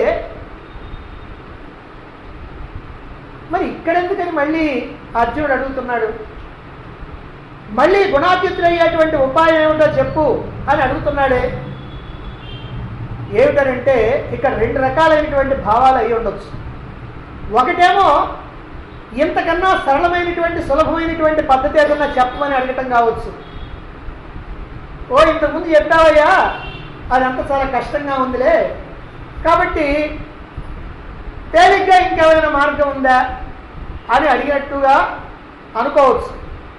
మరి ఇక్కడెందుకని మళ్ళీ అర్జునుడు అడుగుతున్నాడు మళ్ళీ గుణాతీతుడయ్యేటువంటి ఉపాయం ఏమిటో చెప్పు అని అడుగుతున్నాడే ఏమిటనంటే ఇక్కడ రెండు రకాలైనటువంటి భావాలు అయి ఉండొచ్చు ఒకటేమో ఇంతకన్నా సరళమైనటువంటి సులభమైనటువంటి పద్ధతి ఏదన్నా చెప్పమని అడగటం కావచ్చు ఓ ఇంతకుముందు చెప్పావయ్యా అదంతా చాలా కష్టంగా ఉందిలే కాబట్టి తేలిగ్గా ఇంకేమైనా మార్గం ఉందా అని అడిగినట్టుగా అనుకోవచ్చు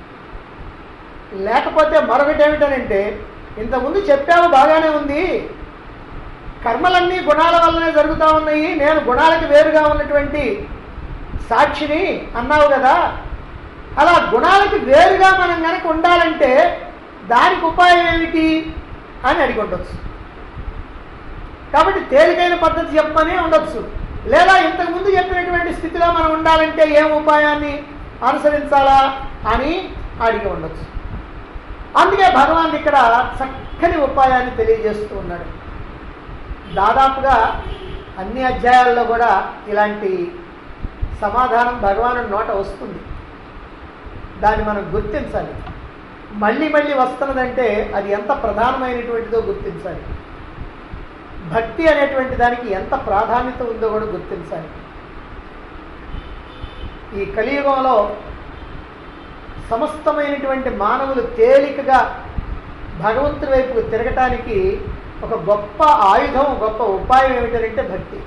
లేకపోతే మరొకటి ఏమిటనంటే ఇంతకుముందు చెప్పావు బాగానే ఉంది కర్మలన్నీ గుణాల వల్లనే జరుగుతూ ఉన్నాయి నేను గుణాలకి వేరుగా ఉన్నటువంటి సాక్షిని అన్నావు కదా అలా గుణాలకి వేరుగా మనం కనుక ఉండాలంటే దానికి ఉపాయం ఏమిటి అని అడిగి ఉండొచ్చు కాబట్టి తేలికైన పద్ధతి చెప్పమని ఉండొచ్చు లేదా ఇంతకు ముందు చెప్పినటువంటి స్థితిలో మనం ఉండాలంటే ఏం ఉపాయాన్ని అనుసరించాలా అని అడిగి ఉండొచ్చు అందుకే భగవాన్ ఇక్కడ చక్కని ఉపాయాన్ని తెలియజేస్తూ ఉన్నాడు దాదాపుగా అన్ని అధ్యాయాల్లో కూడా ఇలాంటి సమాధానం భగవాను నోట వస్తుంది దాన్ని మనం గుర్తించాలి మళ్ళీ మళ్ళీ వస్తున్నదంటే అది ఎంత ప్రధానమైనటువంటిదో గుర్తించాలి భక్తి అనేటువంటి దానికి ఎంత ప్రాధాన్యత ఉందో కూడా గుర్తించాలి ఈ కలియుగంలో సమస్తమైనటువంటి మానవులు తేలికగా భగవంతుడి వైపు తిరగటానికి ఒక గొప్ప ఆయుధం గొప్ప ఉపాయం ఏమిటంటే భక్తి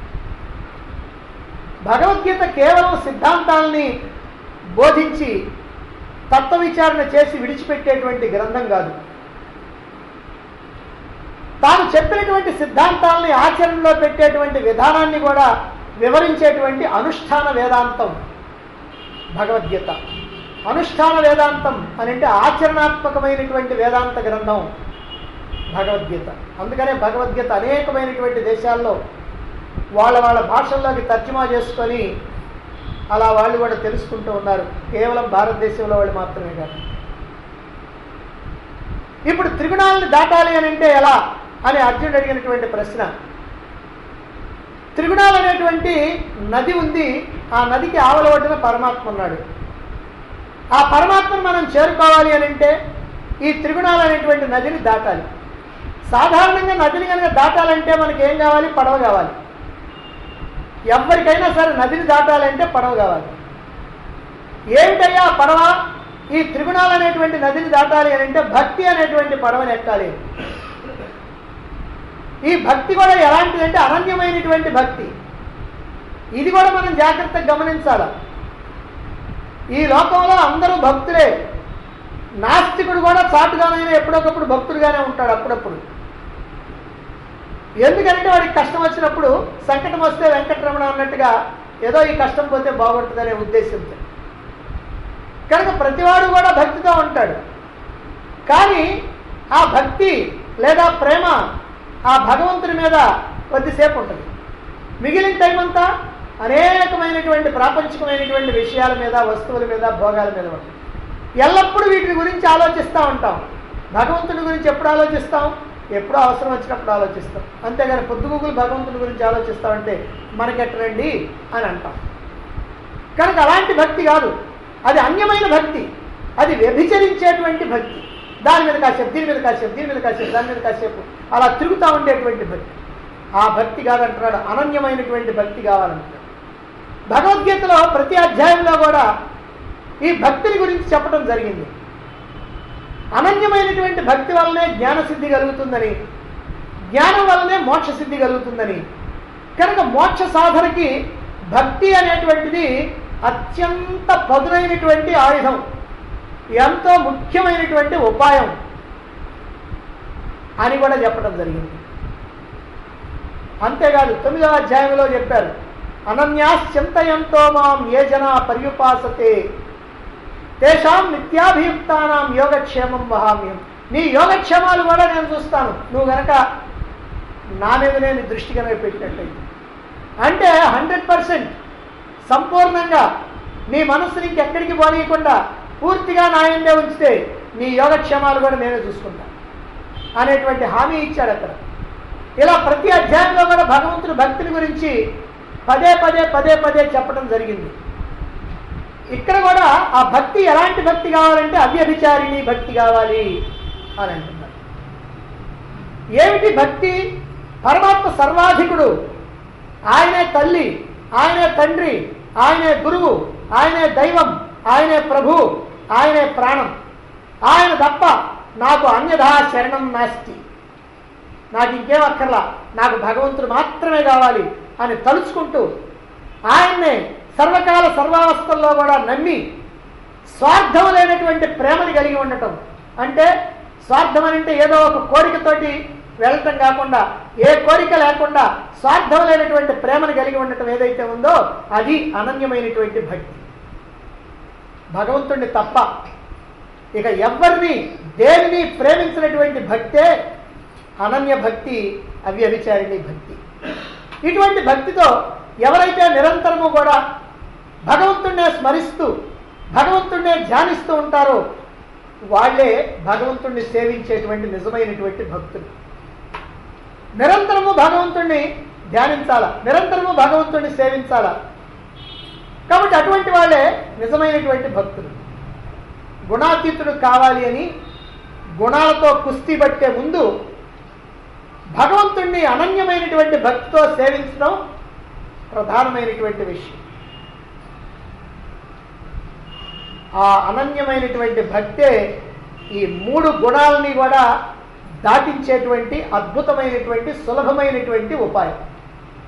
భగవద్గీత కేవలం సిద్ధాంతాలని బోధించి తత్వ విచారణ చేసి విడిచిపెట్టేటువంటి గ్రంథం కాదు తాను చెప్పినటువంటి సిద్ధాంతాలని ఆచరణలో పెట్టేటువంటి విధానాన్ని కూడా వివరించేటువంటి అనుష్ఠాన వేదాంతం భగవద్గీత అనుష్ఠాన వేదాంతం అని అంటే ఆచరణాత్మకమైనటువంటి వేదాంత గ్రంథం భగవద్గీత అందుకనే భగవద్గీత అనేకమైనటువంటి దేశాల్లో వాళ్ళ వాళ్ళ భాషల్లోకి తర్జుమా చేసుకొని అలా వాళ్ళు కూడా తెలుసుకుంటూ ఉన్నారు కేవలం భారతదేశంలో వాళ్ళు మాత్రమే కాదు ఇప్పుడు త్రిగుణాలను దాటాలి అని అంటే ఎలా అని అర్జునుడు అడిగినటువంటి ప్రశ్న త్రిగుణాలు అనేటువంటి నది ఉంది ఆ నదికి ఆవల ఒడ్డున పరమాత్మ ఉన్నాడు ఆ పరమాత్మను మనం చేరుకోవాలి అని అంటే ఈ త్రిగుణాలు అనేటువంటి నదిని దాటాలి సాధారణంగా నదిని కనుక దాటాలంటే మనకి ఏం కావాలి పడవ కావాలి ఎవరికైనా సరే నదిని దాటాలంటే పడవ కావాలి ఏమిటయ్యా ఆ పడవ ఈ త్రిగుణాలు అనేటువంటి నదిని దాటాలి అని అంటే భక్తి అనేటువంటి పడవని ఎక్కాలి ఈ భక్తి కూడా ఎలాంటిది అంటే అనన్యమైనటువంటి భక్తి ఇది కూడా మనం జాగ్రత్తగా గమనించాలి ఈ లోకంలో అందరూ భక్తులే నాస్తికుడు కూడా చాటుగానైనా ఎప్పుడొకప్పుడు భక్తుడుగానే ఉంటాడు అప్పుడప్పుడు ఎందుకంటే వాడికి కష్టం వచ్చినప్పుడు సంకటం వస్తే వెంకటరమణ అన్నట్టుగా ఏదో ఈ కష్టం పోతే బాగుంటుందనే ఉద్దేశంతో కనుక ప్రతివాడు కూడా భక్తితో ఉంటాడు కానీ ఆ భక్తి లేదా ప్రేమ ఆ భగవంతుని మీద కొద్దిసేపు ఉంటుంది మిగిలిన టైం అంతా అనేకమైనటువంటి ప్రాపంచికమైనటువంటి విషయాల మీద వస్తువుల మీద భోగాల మీద ఉంటుంది ఎల్లప్పుడూ వీటి గురించి ఆలోచిస్తూ ఉంటాం భగవంతుని గురించి ఎప్పుడు ఆలోచిస్తాం ఎప్పుడు అవసరం వచ్చినప్పుడు ఆలోచిస్తాం అంతేగాని పొద్దుగుగులు భగవంతుని గురించి ఆలోచిస్తామంటే మనకెట్టరండి అని అంటాం కనుక అలాంటి భక్తి కాదు అది అన్యమైన భక్తి అది వ్యభిచరించేటువంటి భక్తి దాని మీద కాసేపు దీని మీద కాసేపు దీని మీద కాసేపు దాని మీద కాసేపు అలా తిరుగుతూ ఉండేటువంటి భక్తి ఆ భక్తి కాదంటున్నాడు అనన్యమైనటువంటి భక్తి కావాలంటున్నాడు భగవద్గీతలో ప్రతి అధ్యాయంలో కూడా ఈ భక్తిని గురించి చెప్పడం జరిగింది అనన్యమైనటువంటి భక్తి వల్లనే జ్ఞానసిద్ధి కలుగుతుందని జ్ఞానం వల్లనే మోక్ష సిద్ధి కలుగుతుందని కనుక మోక్ష సాధనకి భక్తి అనేటువంటిది అత్యంత పదునైనటువంటి ఆయుధం ఎంతో ముఖ్యమైనటువంటి ఉపాయం అని కూడా చెప్పడం జరిగింది అంతేకాదు తొమ్మిదవ అధ్యాయంలో చెప్పారు అనన్యాశ్చింతయంతో మాం ఏ జన పర్యుపాసతే తేషాం నిత్యాభియుక్తానాం యోగక్షేమం వహామ్యం నీ యోగక్షేమాలు కూడా నేను చూస్తాను నువ్వు గనక నా మీద నేను దృష్టి కనుక పెట్టినట్టయితే అంటే హండ్రెడ్ పర్సెంట్ సంపూర్ణంగా నీ మనస్సుని ఇంకెక్కడికి పోనీయకుండా పూర్తిగా నా ఎందే ఉంచితే నీ యోగక్షేమాలు కూడా నేనే చూసుకుంటా అనేటువంటి హామీ ఇచ్చాడు అక్కడ ఇలా ప్రతి అధ్యాయంలో కూడా భగవంతుడు భక్తిని గురించి పదే పదే పదే పదే చెప్పడం జరిగింది ఇక్కడ కూడా ఆ భక్తి ఎలాంటి భక్తి కావాలంటే అవ్యభిచారిణి భక్తి కావాలి అని అంటున్నారు ఏమిటి భక్తి పరమాత్మ సర్వాధికుడు ఆయనే తల్లి ఆయనే తండ్రి ఆయనే గురువు ఆయనే దైవం ఆయనే ప్రభు ఆయనే ప్రాణం ఆయన తప్ప నాకు అన్యథా శరణం నాస్తి నాకు ఇంకేం అక్కర్లా నాకు భగవంతుడు మాత్రమే కావాలి అని తలుచుకుంటూ ఆయన్నే సర్వకాల సర్వావస్థల్లో కూడా నమ్మి స్వార్థం లేనటువంటి ప్రేమని కలిగి ఉండటం అంటే స్వార్థం అని అంటే ఏదో ఒక కోరికతోటి వెళ్ళటం కాకుండా ఏ కోరిక లేకుండా స్వార్థం లేనటువంటి ప్రేమను కలిగి ఉండటం ఏదైతే ఉందో అది అనన్యమైనటువంటి భక్తి భగవంతుణ్ణి తప్ప ఇక ఎవరిని దేనిని ప్రేమించినటువంటి భక్తే అనన్య భక్తి అవ్యభిచారిణి భక్తి ఇటువంటి భక్తితో ఎవరైతే నిరంతరము కూడా భగవంతుణ్ణే స్మరిస్తూ భగవంతుణ్ణే ధ్యానిస్తూ ఉంటారో వాళ్ళే భగవంతుణ్ణి సేవించేటువంటి నిజమైనటువంటి భక్తులు నిరంతరము భగవంతుణ్ణి ధ్యానించాలా నిరంతరము భగవంతుణ్ణి సేవించాలా కాబట్టి అటువంటి వాళ్ళే నిజమైనటువంటి భక్తులు గుణాతీతుడు కావాలి అని గుణాలతో కుస్తీ పట్టే ముందు భగవంతుణ్ణి అనన్యమైనటువంటి భక్తితో సేవించడం ప్రధానమైనటువంటి విషయం ఆ అనన్యమైనటువంటి భక్తే ఈ మూడు గుణాలని కూడా దాటించేటువంటి అద్భుతమైనటువంటి సులభమైనటువంటి ఉపాయం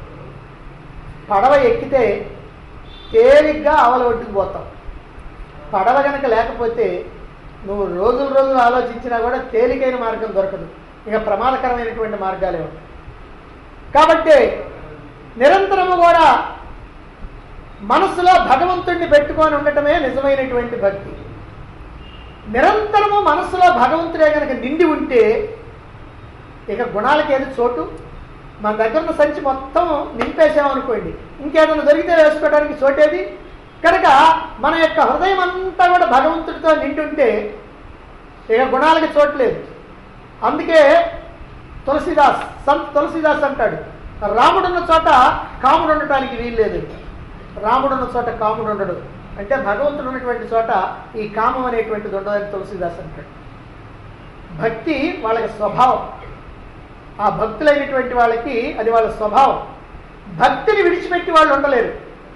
పడవ ఎక్కితే తేలిగ్గా అవల ఒడ్డుకు పోతాం పడవ గనక లేకపోతే నువ్వు రోజులు రోజులు ఆలోచించినా కూడా తేలికైన మార్గం దొరకదు ఇక ప్రమాదకరమైనటువంటి మార్గాలే ఉంటాయి కాబట్టి నిరంతరము కూడా మనసులో భగవంతుణ్ణి పెట్టుకొని ఉండటమే నిజమైనటువంటి భక్తి నిరంతరము మనసులో భగవంతుడే కనుక నిండి ఉంటే ఇక గుణాలకి ఏది చోటు మన దగ్గర ఉన్న సంచి మొత్తం నింపేసామనుకోండి ఇంకేదైనా దొరికితే వేసుకోవడానికి చోటేది కనుక మన యొక్క హృదయం అంతా కూడా భగవంతుడితో నిండి ఉంటే ఇక గుణాలకి చోట్లేదు అందుకే తులసిదాస్ సంత్ తులసిదాస్ అంటాడు రాముడున్న చోట కాముడు ఉండటానికి వీల్లేదు రాముడున్న చోట కాముడు ఉండడు అంటే భగవంతుడు ఉన్నటువంటి చోట ఈ కామం అనేటువంటిది ఉండదని తులసిదాస్ అంటాడు భక్తి వాళ్ళకి స్వభావం ఆ భక్తులైనటువంటి వాళ్ళకి అది వాళ్ళ స్వభావం భక్తిని విడిచిపెట్టి వాళ్ళు ఉండలేరు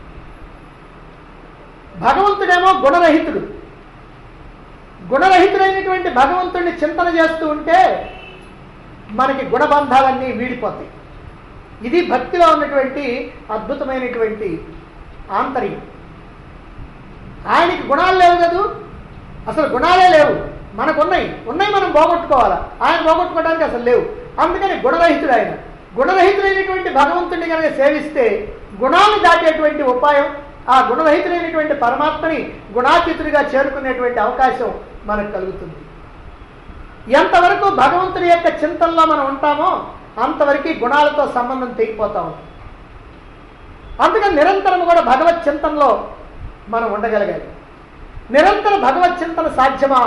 భగవంతుడేమో గుణరహితుడు గుణరహితుడైనటువంటి భగవంతుడిని చింతన చేస్తూ ఉంటే మనకి గుణబంధాలన్నీ వీడిపోతాయి ఇది భక్తిలో ఉన్నటువంటి అద్భుతమైనటువంటి ఆంతర్యం ఆయనకి గుణాలు లేవు కదూ అసలు గుణాలే లేవు మనకు ఉన్నాయి ఉన్నాయి మనం పోగొట్టుకోవాలా ఆయన పోగొట్టుకోవడానికి అసలు లేవు అందుకని గుణరహితుడు ఆయన గుణరహితుడైనటువంటి భగవంతుడిని కనుక సేవిస్తే గుణాలను దాటేటువంటి ఉపాయం ఆ గుణరహితుడైనటువంటి పరమాత్మని గుణాతీతుడిగా చేరుకునేటువంటి అవకాశం మనకు కలుగుతుంది ఎంతవరకు భగవంతుడి యొక్క చింతనలో మనం ఉంటామో అంతవరకు గుణాలతో సంబంధం తెగిపోతా ఉంటుంది అందుకని నిరంతరం కూడా భగవత్ చింతనలో మనం ఉండగలగాలి నిరంతర భగవత్ చింతన సాధ్యమా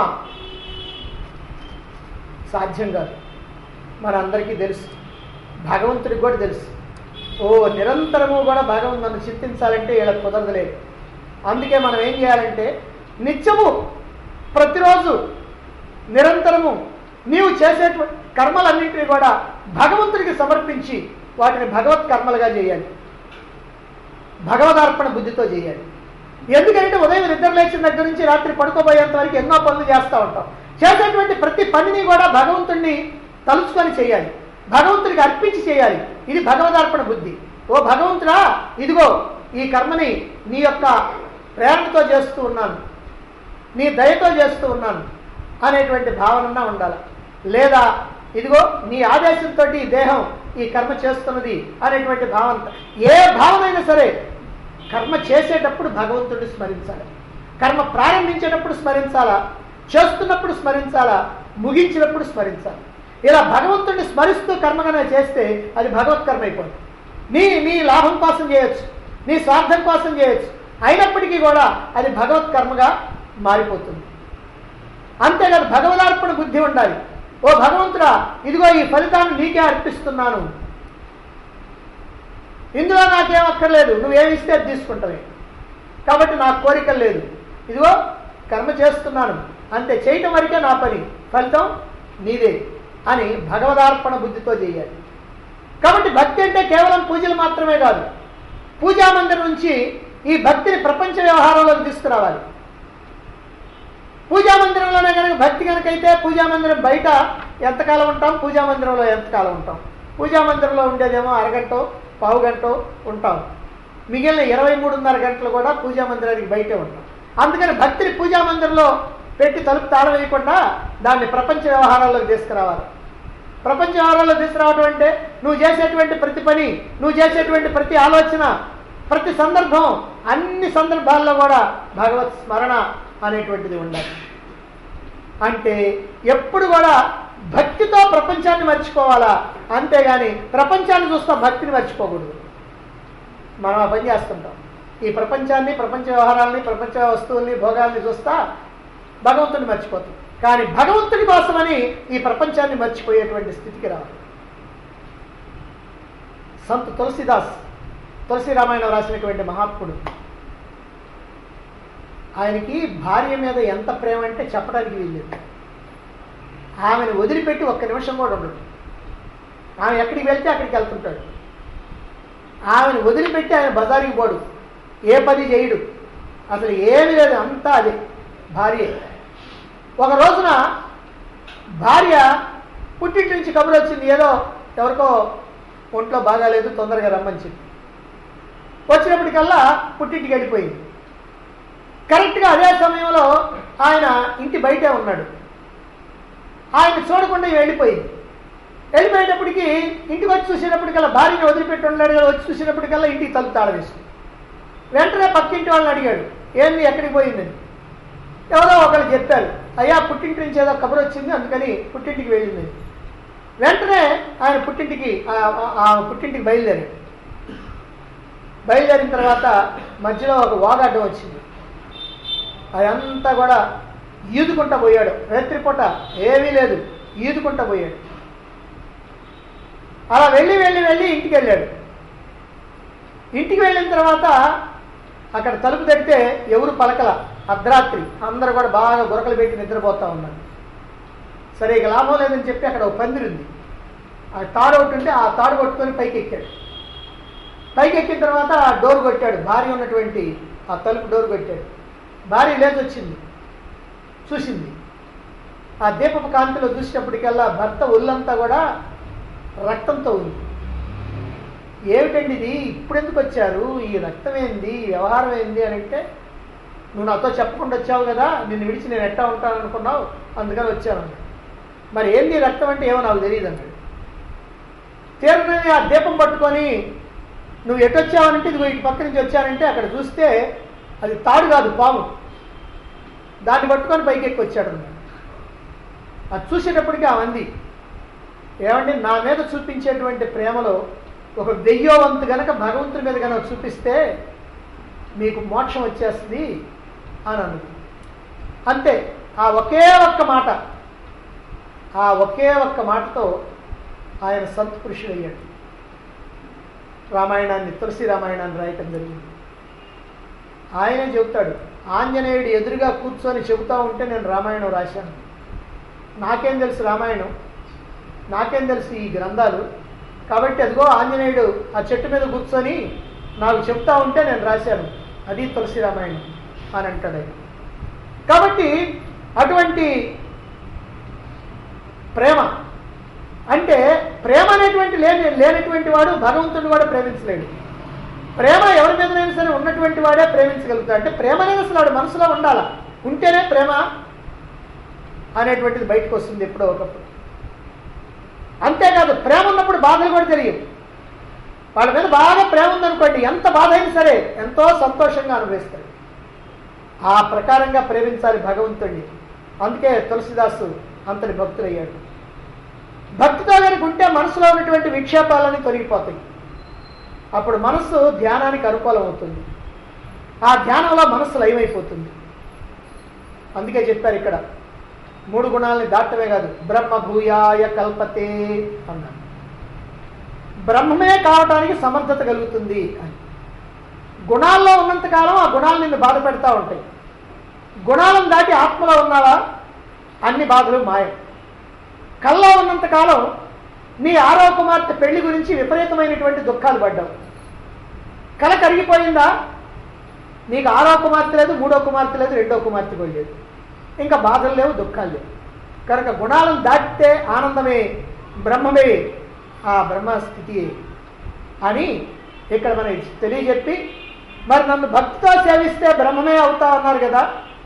సాధ్యం కాదు మనందరికీ తెలుసు భగవంతుడికి కూడా తెలుసు ఓ నిరంతరము కూడా భగవంతు నన్ను చింతించాలంటే ఇలా కుదరదులేదు అందుకే మనం ఏం చేయాలంటే నిత్యము ప్రతిరోజు నిరంతరము నీవు చేసేటువంటి కర్మలన్నింటినీ కూడా భగవంతుడికి సమర్పించి వాటిని భగవత్ కర్మలుగా చేయాలి భగవదార్పణ బుద్ధితో చేయాలి ఎందుకంటే ఉదయం నిద్ర లేచిన దగ్గర నుంచి రాత్రి పడుకోబోయేంత వరకు ఎన్నో పనులు చేస్తూ ఉంటాం చేసేటువంటి ప్రతి పనిని కూడా భగవంతుణ్ణి తలుచుకొని చేయాలి భగవంతుడికి అర్పించి చేయాలి ఇది భగవదార్పణ బుద్ధి ఓ భగవంతుడా ఇదిగో ఈ కర్మని నీ యొక్క ప్రేరణతో చేస్తూ ఉన్నాను నీ దయతో చేస్తూ ఉన్నాను అనేటువంటి భావన ఉండాలి లేదా ఇదిగో నీ ఆదేశంతో ఈ దేహం ఈ కర్మ చేస్తున్నది అనేటువంటి భావన ఏ భావనైనా సరే కర్మ చేసేటప్పుడు భగవంతుడిని స్మరించాలి కర్మ ప్రారంభించేటప్పుడు స్మరించాలా చేస్తున్నప్పుడు స్మరించాలా ముగించినప్పుడు స్మరించాలి ఇలా భగవంతుడిని స్మరిస్తూ కర్మగానే చేస్తే అది భగవత్ కర్మ అయిపోతుంది నీ నీ లాభం కోసం చేయొచ్చు నీ స్వార్థం కోసం చేయొచ్చు అయినప్పటికీ కూడా అది భగవత్ కర్మగా మారిపోతుంది అంతేకాదు భగవదార్పణ బుద్ధి ఉండాలి ఓ భగవంతుడా ఇదిగో ఈ ఫలితాన్ని నీకే అర్పిస్తున్నాను ఇందులో నాకేం అక్కర్లేదు నువ్వేమి ఇస్తే అది తీసుకుంటావే కాబట్టి నాకు కోరిక లేదు ఇదిగో కర్మ చేస్తున్నాను అంతే చేయటం వరకే నా పని ఫలితం నీదే అని భగవదార్పణ బుద్ధితో చేయాలి కాబట్టి భక్తి అంటే కేవలం పూజలు మాత్రమే కాదు పూజా మందిరం నుంచి ఈ భక్తిని ప్రపంచ వ్యవహారంలోకి తీసుకురావాలి పూజా మందిరంలోనే కనుక భక్తి కనుక అయితే పూజా మందిరం బయట ఎంతకాలం ఉంటాం పూజా మందిరంలో ఎంతకాలం ఉంటాం పూజా మందిరంలో ఉండేదేమో అరగంట పావు గంట ఉంటాం మిగిలిన ఇరవై మూడున్నర గంటలు కూడా పూజా మందిరానికి బయటే ఉంటాం అందుకని భక్తిని పూజా మందిరంలో పెట్టి తలుపు తాళం వేయకుండా దాన్ని ప్రపంచ వ్యవహారాల్లోకి తీసుకురావాలి ప్రపంచ వ్యవహారాల్లో తీసుకురావడం అంటే నువ్వు చేసేటువంటి ప్రతి పని నువ్వు చేసేటువంటి ప్రతి ఆలోచన ప్రతి సందర్భం అన్ని సందర్భాల్లో కూడా భగవత్ స్మరణ అనేటువంటిది ఉండాలి అంటే ఎప్పుడు కూడా భక్తితో ప్రపంచాన్ని మర్చిపోవాలా అంతేగాని ప్రపంచాన్ని చూస్తా భక్తిని మర్చిపోకూడదు మనం ఆ పని చేస్తుంటాం ఈ ప్రపంచాన్ని ప్రపంచ వ్యవహారాలని ప్రపంచ వస్తువుల్ని భోగాల్ని చూస్తా భగవంతుని మర్చిపోతాం కానీ భగవంతుడి కోసమని ఈ ప్రపంచాన్ని మర్చిపోయేటువంటి స్థితికి రావాలి సంత్ తులసిదాస్ తులసి రామాయణం రాసినటువంటి మహాత్ముడు ఆయనకి భార్య మీద ఎంత ప్రేమ అంటే చెప్పడానికి వీల్లేదు ఆమెను వదిలిపెట్టి ఒక్క నిమిషం కూడా ఉండడు ఆమె ఎక్కడికి వెళ్తే అక్కడికి వెళ్తుంటాడు ఆమెను వదిలిపెట్టి ఆయన బజారుకి పోడు ఏ పని చేయడు అసలు ఏమీ లేదు అంతా అదే భార్య ఒక రోజున భార్య పుట్టింటి నుంచి కబురు వచ్చింది ఏదో ఎవరికో ఒంట్లో బాగాలేదు తొందరగా రమ్మని చెప్పి వచ్చినప్పటికల్లా పుట్టింటికి వెళ్ళిపోయింది కరెక్ట్గా అదే సమయంలో ఆయన ఇంటి బయటే ఉన్నాడు ఆయన చూడకుండా వెళ్ళిపోయింది వెళ్ళిపోయేటప్పటికి ఇంటికి వచ్చి చూసేటప్పటికల్లా భార్యని వదిలిపెట్టి ఉన్నాడు కదా వచ్చి చూసేటప్పటికల్లా ఇంటికి తలుపు తాళం వేసుకుంది వెంటనే పక్కింటి వాళ్ళని అడిగాడు ఏంది ఎక్కడికి పోయిందని ఎవరో ఒకరు చెప్పారు అయ్యా పుట్టింటి నుంచి ఏదో కబురు వచ్చింది అందుకని పుట్టింటికి వెళ్ళింది వెంటనే ఆయన పుట్టింటికి ఆ- ఆ- ఆ పుట్టింటికి బయలుదేరాడు బయలుదేరిన తర్వాత మధ్యలో ఒక వాగాడ్డం వచ్చింది అదంతా కూడా ఈదుకుంటా పోయాడు రాత్రిపూట ఏమీ లేదు ఈదుకుంటా పోయాడు అలా వెళ్ళి వెళ్ళి వెళ్ళి ఇంటికి వెళ్ళాడు ఇంటికి వెళ్ళిన తర్వాత అక్కడ తలుపు తడితే ఎవరు పలకల అర్ధరాత్రి అందరూ కూడా బాగా గురకలు పెట్టి నిద్రపోతూ ఉన్నారు సరే ఇక లాభం లేదని చెప్పి అక్కడ ఒక పందిరి ఉంది ఆ తాడు ఒకటి ఉంటే ఆ తాడు కొట్టుకొని పైకి ఎక్కాడు పైకి ఎక్కిన తర్వాత ఆ డోర్ కొట్టాడు భార్య ఉన్నటువంటి ఆ తలుపు డోర్ కొట్టాడు భార్య లేచి వచ్చింది చూసింది ఆ దీపపు కాంతిలో చూసినప్పటికల్లా భర్త ఒళ్ళంతా కూడా రక్తంతో ఉంది ఏమిటండి ఇది ఇప్పుడు ఎందుకు వచ్చారు ఈ రక్తం ఏంది ఈ వ్యవహారం ఏంది అని అంటే నువ్వు నాతో చెప్పకుండా వచ్చావు కదా నిన్ను విడిచి నేను ఎట్టా ఉంటాను అనుకున్నావు అందుకని వచ్చాను అన్నాడు. మరి ఏంది ఈ రక్తం అంటే ఏమో నాకు తెలియదు అన్నాడు తీరని ఆ దీపం పట్టుకొని నువ్వు ఎటు వచ్చావనంటే ఇదిగో ఇటు పక్క నుంచి వచ్చానంటే అక్కడ చూస్తే అది తాడు కాదు పాము దాన్ని పట్టుకొని పైకి ఎక్కి వచ్చాడు అన్నాడు అది చూసేటప్పటికి ఆ మంది ఏమండి నా మీద చూపించేటువంటి ప్రేమలో ఒక వెయ్యో వంతు గనక భగవంతుడి మీద కనుక చూపిస్తే మీకు మోక్షం వచ్చేస్తుంది అని అన్నది అంతే ఆ ఒకే ఒక్క మాట ఆ ఒకే ఒక్క మాటతో ఆయన సంత పురుషుడయ్యాడు రామాయణాన్ని తులసి రామాయణాన్ని రాయటం జరిగింది ఆయనే చెబుతాడు ఆంజనేయుడు ఎదురుగా కూర్చొని చెబుతా ఉంటే నేను రామాయణం రాశాను నాకేం తెలుసు రామాయణం నాకేం తెలుసు ఈ గ్రంథాలు కాబట్టి అదిగో ఆంజనేయుడు ఆ చెట్టు మీద కూర్చొని నాకు చెప్తా ఉంటే నేను రాశాను అది తులసి రామాయణం అని అంటాడు ఆయన కాబట్టి అటువంటి ప్రేమ అంటే ప్రేమ అనేటువంటి లేని లేనటువంటి వాడు భగవంతుడిని కూడా ప్రేమించలేడు ప్రేమ ఎవరి మీదనైనా సరే ఉన్నటువంటి వాడే ప్రేమించగలుగుతాడు అంటే ప్రేమ అనేది అసలు వాడు మనసులో ఉండాలా ఉంటేనే ప్రేమ అనేటువంటిది బయటకు వస్తుంది ఎప్పుడో ఒకప్పుడు అంతేకాదు ప్రేమ ఉన్నప్పుడు బాధలు కూడా తెలియవు వాళ్ళ మీద బాగా ప్రేమ ఉందనుకోండి ఎంత బాధ అయినా సరే ఎంతో సంతోషంగా అనుభవిస్తారు ఆ ప్రకారంగా ప్రేమించాలి భగవంతుడిని అందుకే తులసిదాసు అంతటి భక్తులయ్యాడు భక్తితో కనుక ఉంటే మనసులో ఉన్నటువంటి విక్షేపాలన్నీ తొలగిపోతాయి అప్పుడు మనస్సు ధ్యానానికి అనుకూలం అవుతుంది ఆ ధ్యానంలో మనస్సు లయమైపోతుంది అందుకే చెప్పారు ఇక్కడ మూడు గుణాలని దాటమే కాదు బ్రహ్మ భూయాయ కల్పతే అన్నారు బ్రహ్మమే కావటానికి సమర్థత కలుగుతుంది అని గుణాల్లో ఉన్నంతకాలం ఆ గుణాలు నిన్ను బాధ పెడతా ఉంటాయి గుణాలను దాటి ఆత్మలో ఉన్నావా అన్ని బాధలు మాయం కల్లో ఉన్నంతకాలం నీ ఆరో కుమార్తె పెళ్లి గురించి విపరీతమైనటువంటి దుఃఖాలు పడ్డావు కళ కరిగిపోయిందా నీకు ఆరో కుమార్తె లేదు మూడో కుమార్తె లేదు రెండో కుమార్తె కూడా లేదు ఇంకా బాధలు లేవు దుఃఖాలు లేవు కనుక గుణాలను దాటితే ఆనందమే బ్రహ్మమే ఆ బ్రహ్మ స్థితి అని ఇక్కడ మన తెలియజెప్పి మరి నన్ను భక్తితో సేవిస్తే బ్రహ్మమే అవుతా అన్నారు కదా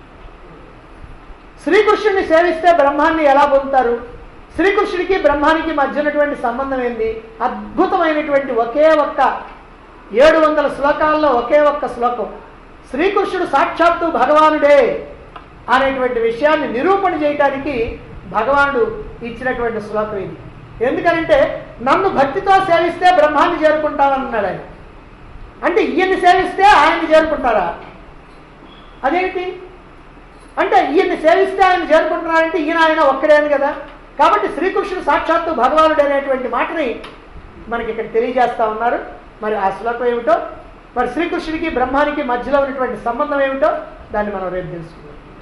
శ్రీకృష్ణుడిని సేవిస్తే బ్రహ్మాన్ని ఎలా పొందుతారు శ్రీకృష్ణుడికి బ్రహ్మానికి మధ్య ఉన్నటువంటి సంబంధం ఏంది అద్భుతమైనటువంటి ఒకే ఒక్క ఏడు వందల శ్లోకాల్లో ఒకే ఒక్క శ్లోకం శ్రీకృష్ణుడు సాక్షాత్తు భగవానుడే అనేటువంటి విషయాన్ని నిరూపణ చేయటానికి భగవానుడు ఇచ్చినటువంటి శ్లోకం ఇది ఎందుకంటే నన్ను భక్తితో సేవిస్తే బ్రహ్మాన్ని చేరుకుంటానన్నాడు ఆయన అంటే ఈయన్ని సేవిస్తే ఆయన్ని చేరుకుంటారా అదేంటి అంటే ఈయన్ని సేవిస్తే ఆయన చేరుకుంటున్నారంటే ఈయన ఆయన ఒక్కడే అని కదా కాబట్టి శ్రీకృష్ణుడు సాక్షాత్తు భగవానుడు అనేటువంటి మాటని మనకి ఇక్కడ తెలియజేస్తా ఉన్నారు మరి ఆ శ్లోకం ఏమిటో మరి శ్రీకృష్ణుడికి బ్రహ్మానికి మధ్యలో ఉన్నటువంటి సంబంధం ఏమిటో దాన్ని మనం రేపు తెలుసుకుందాం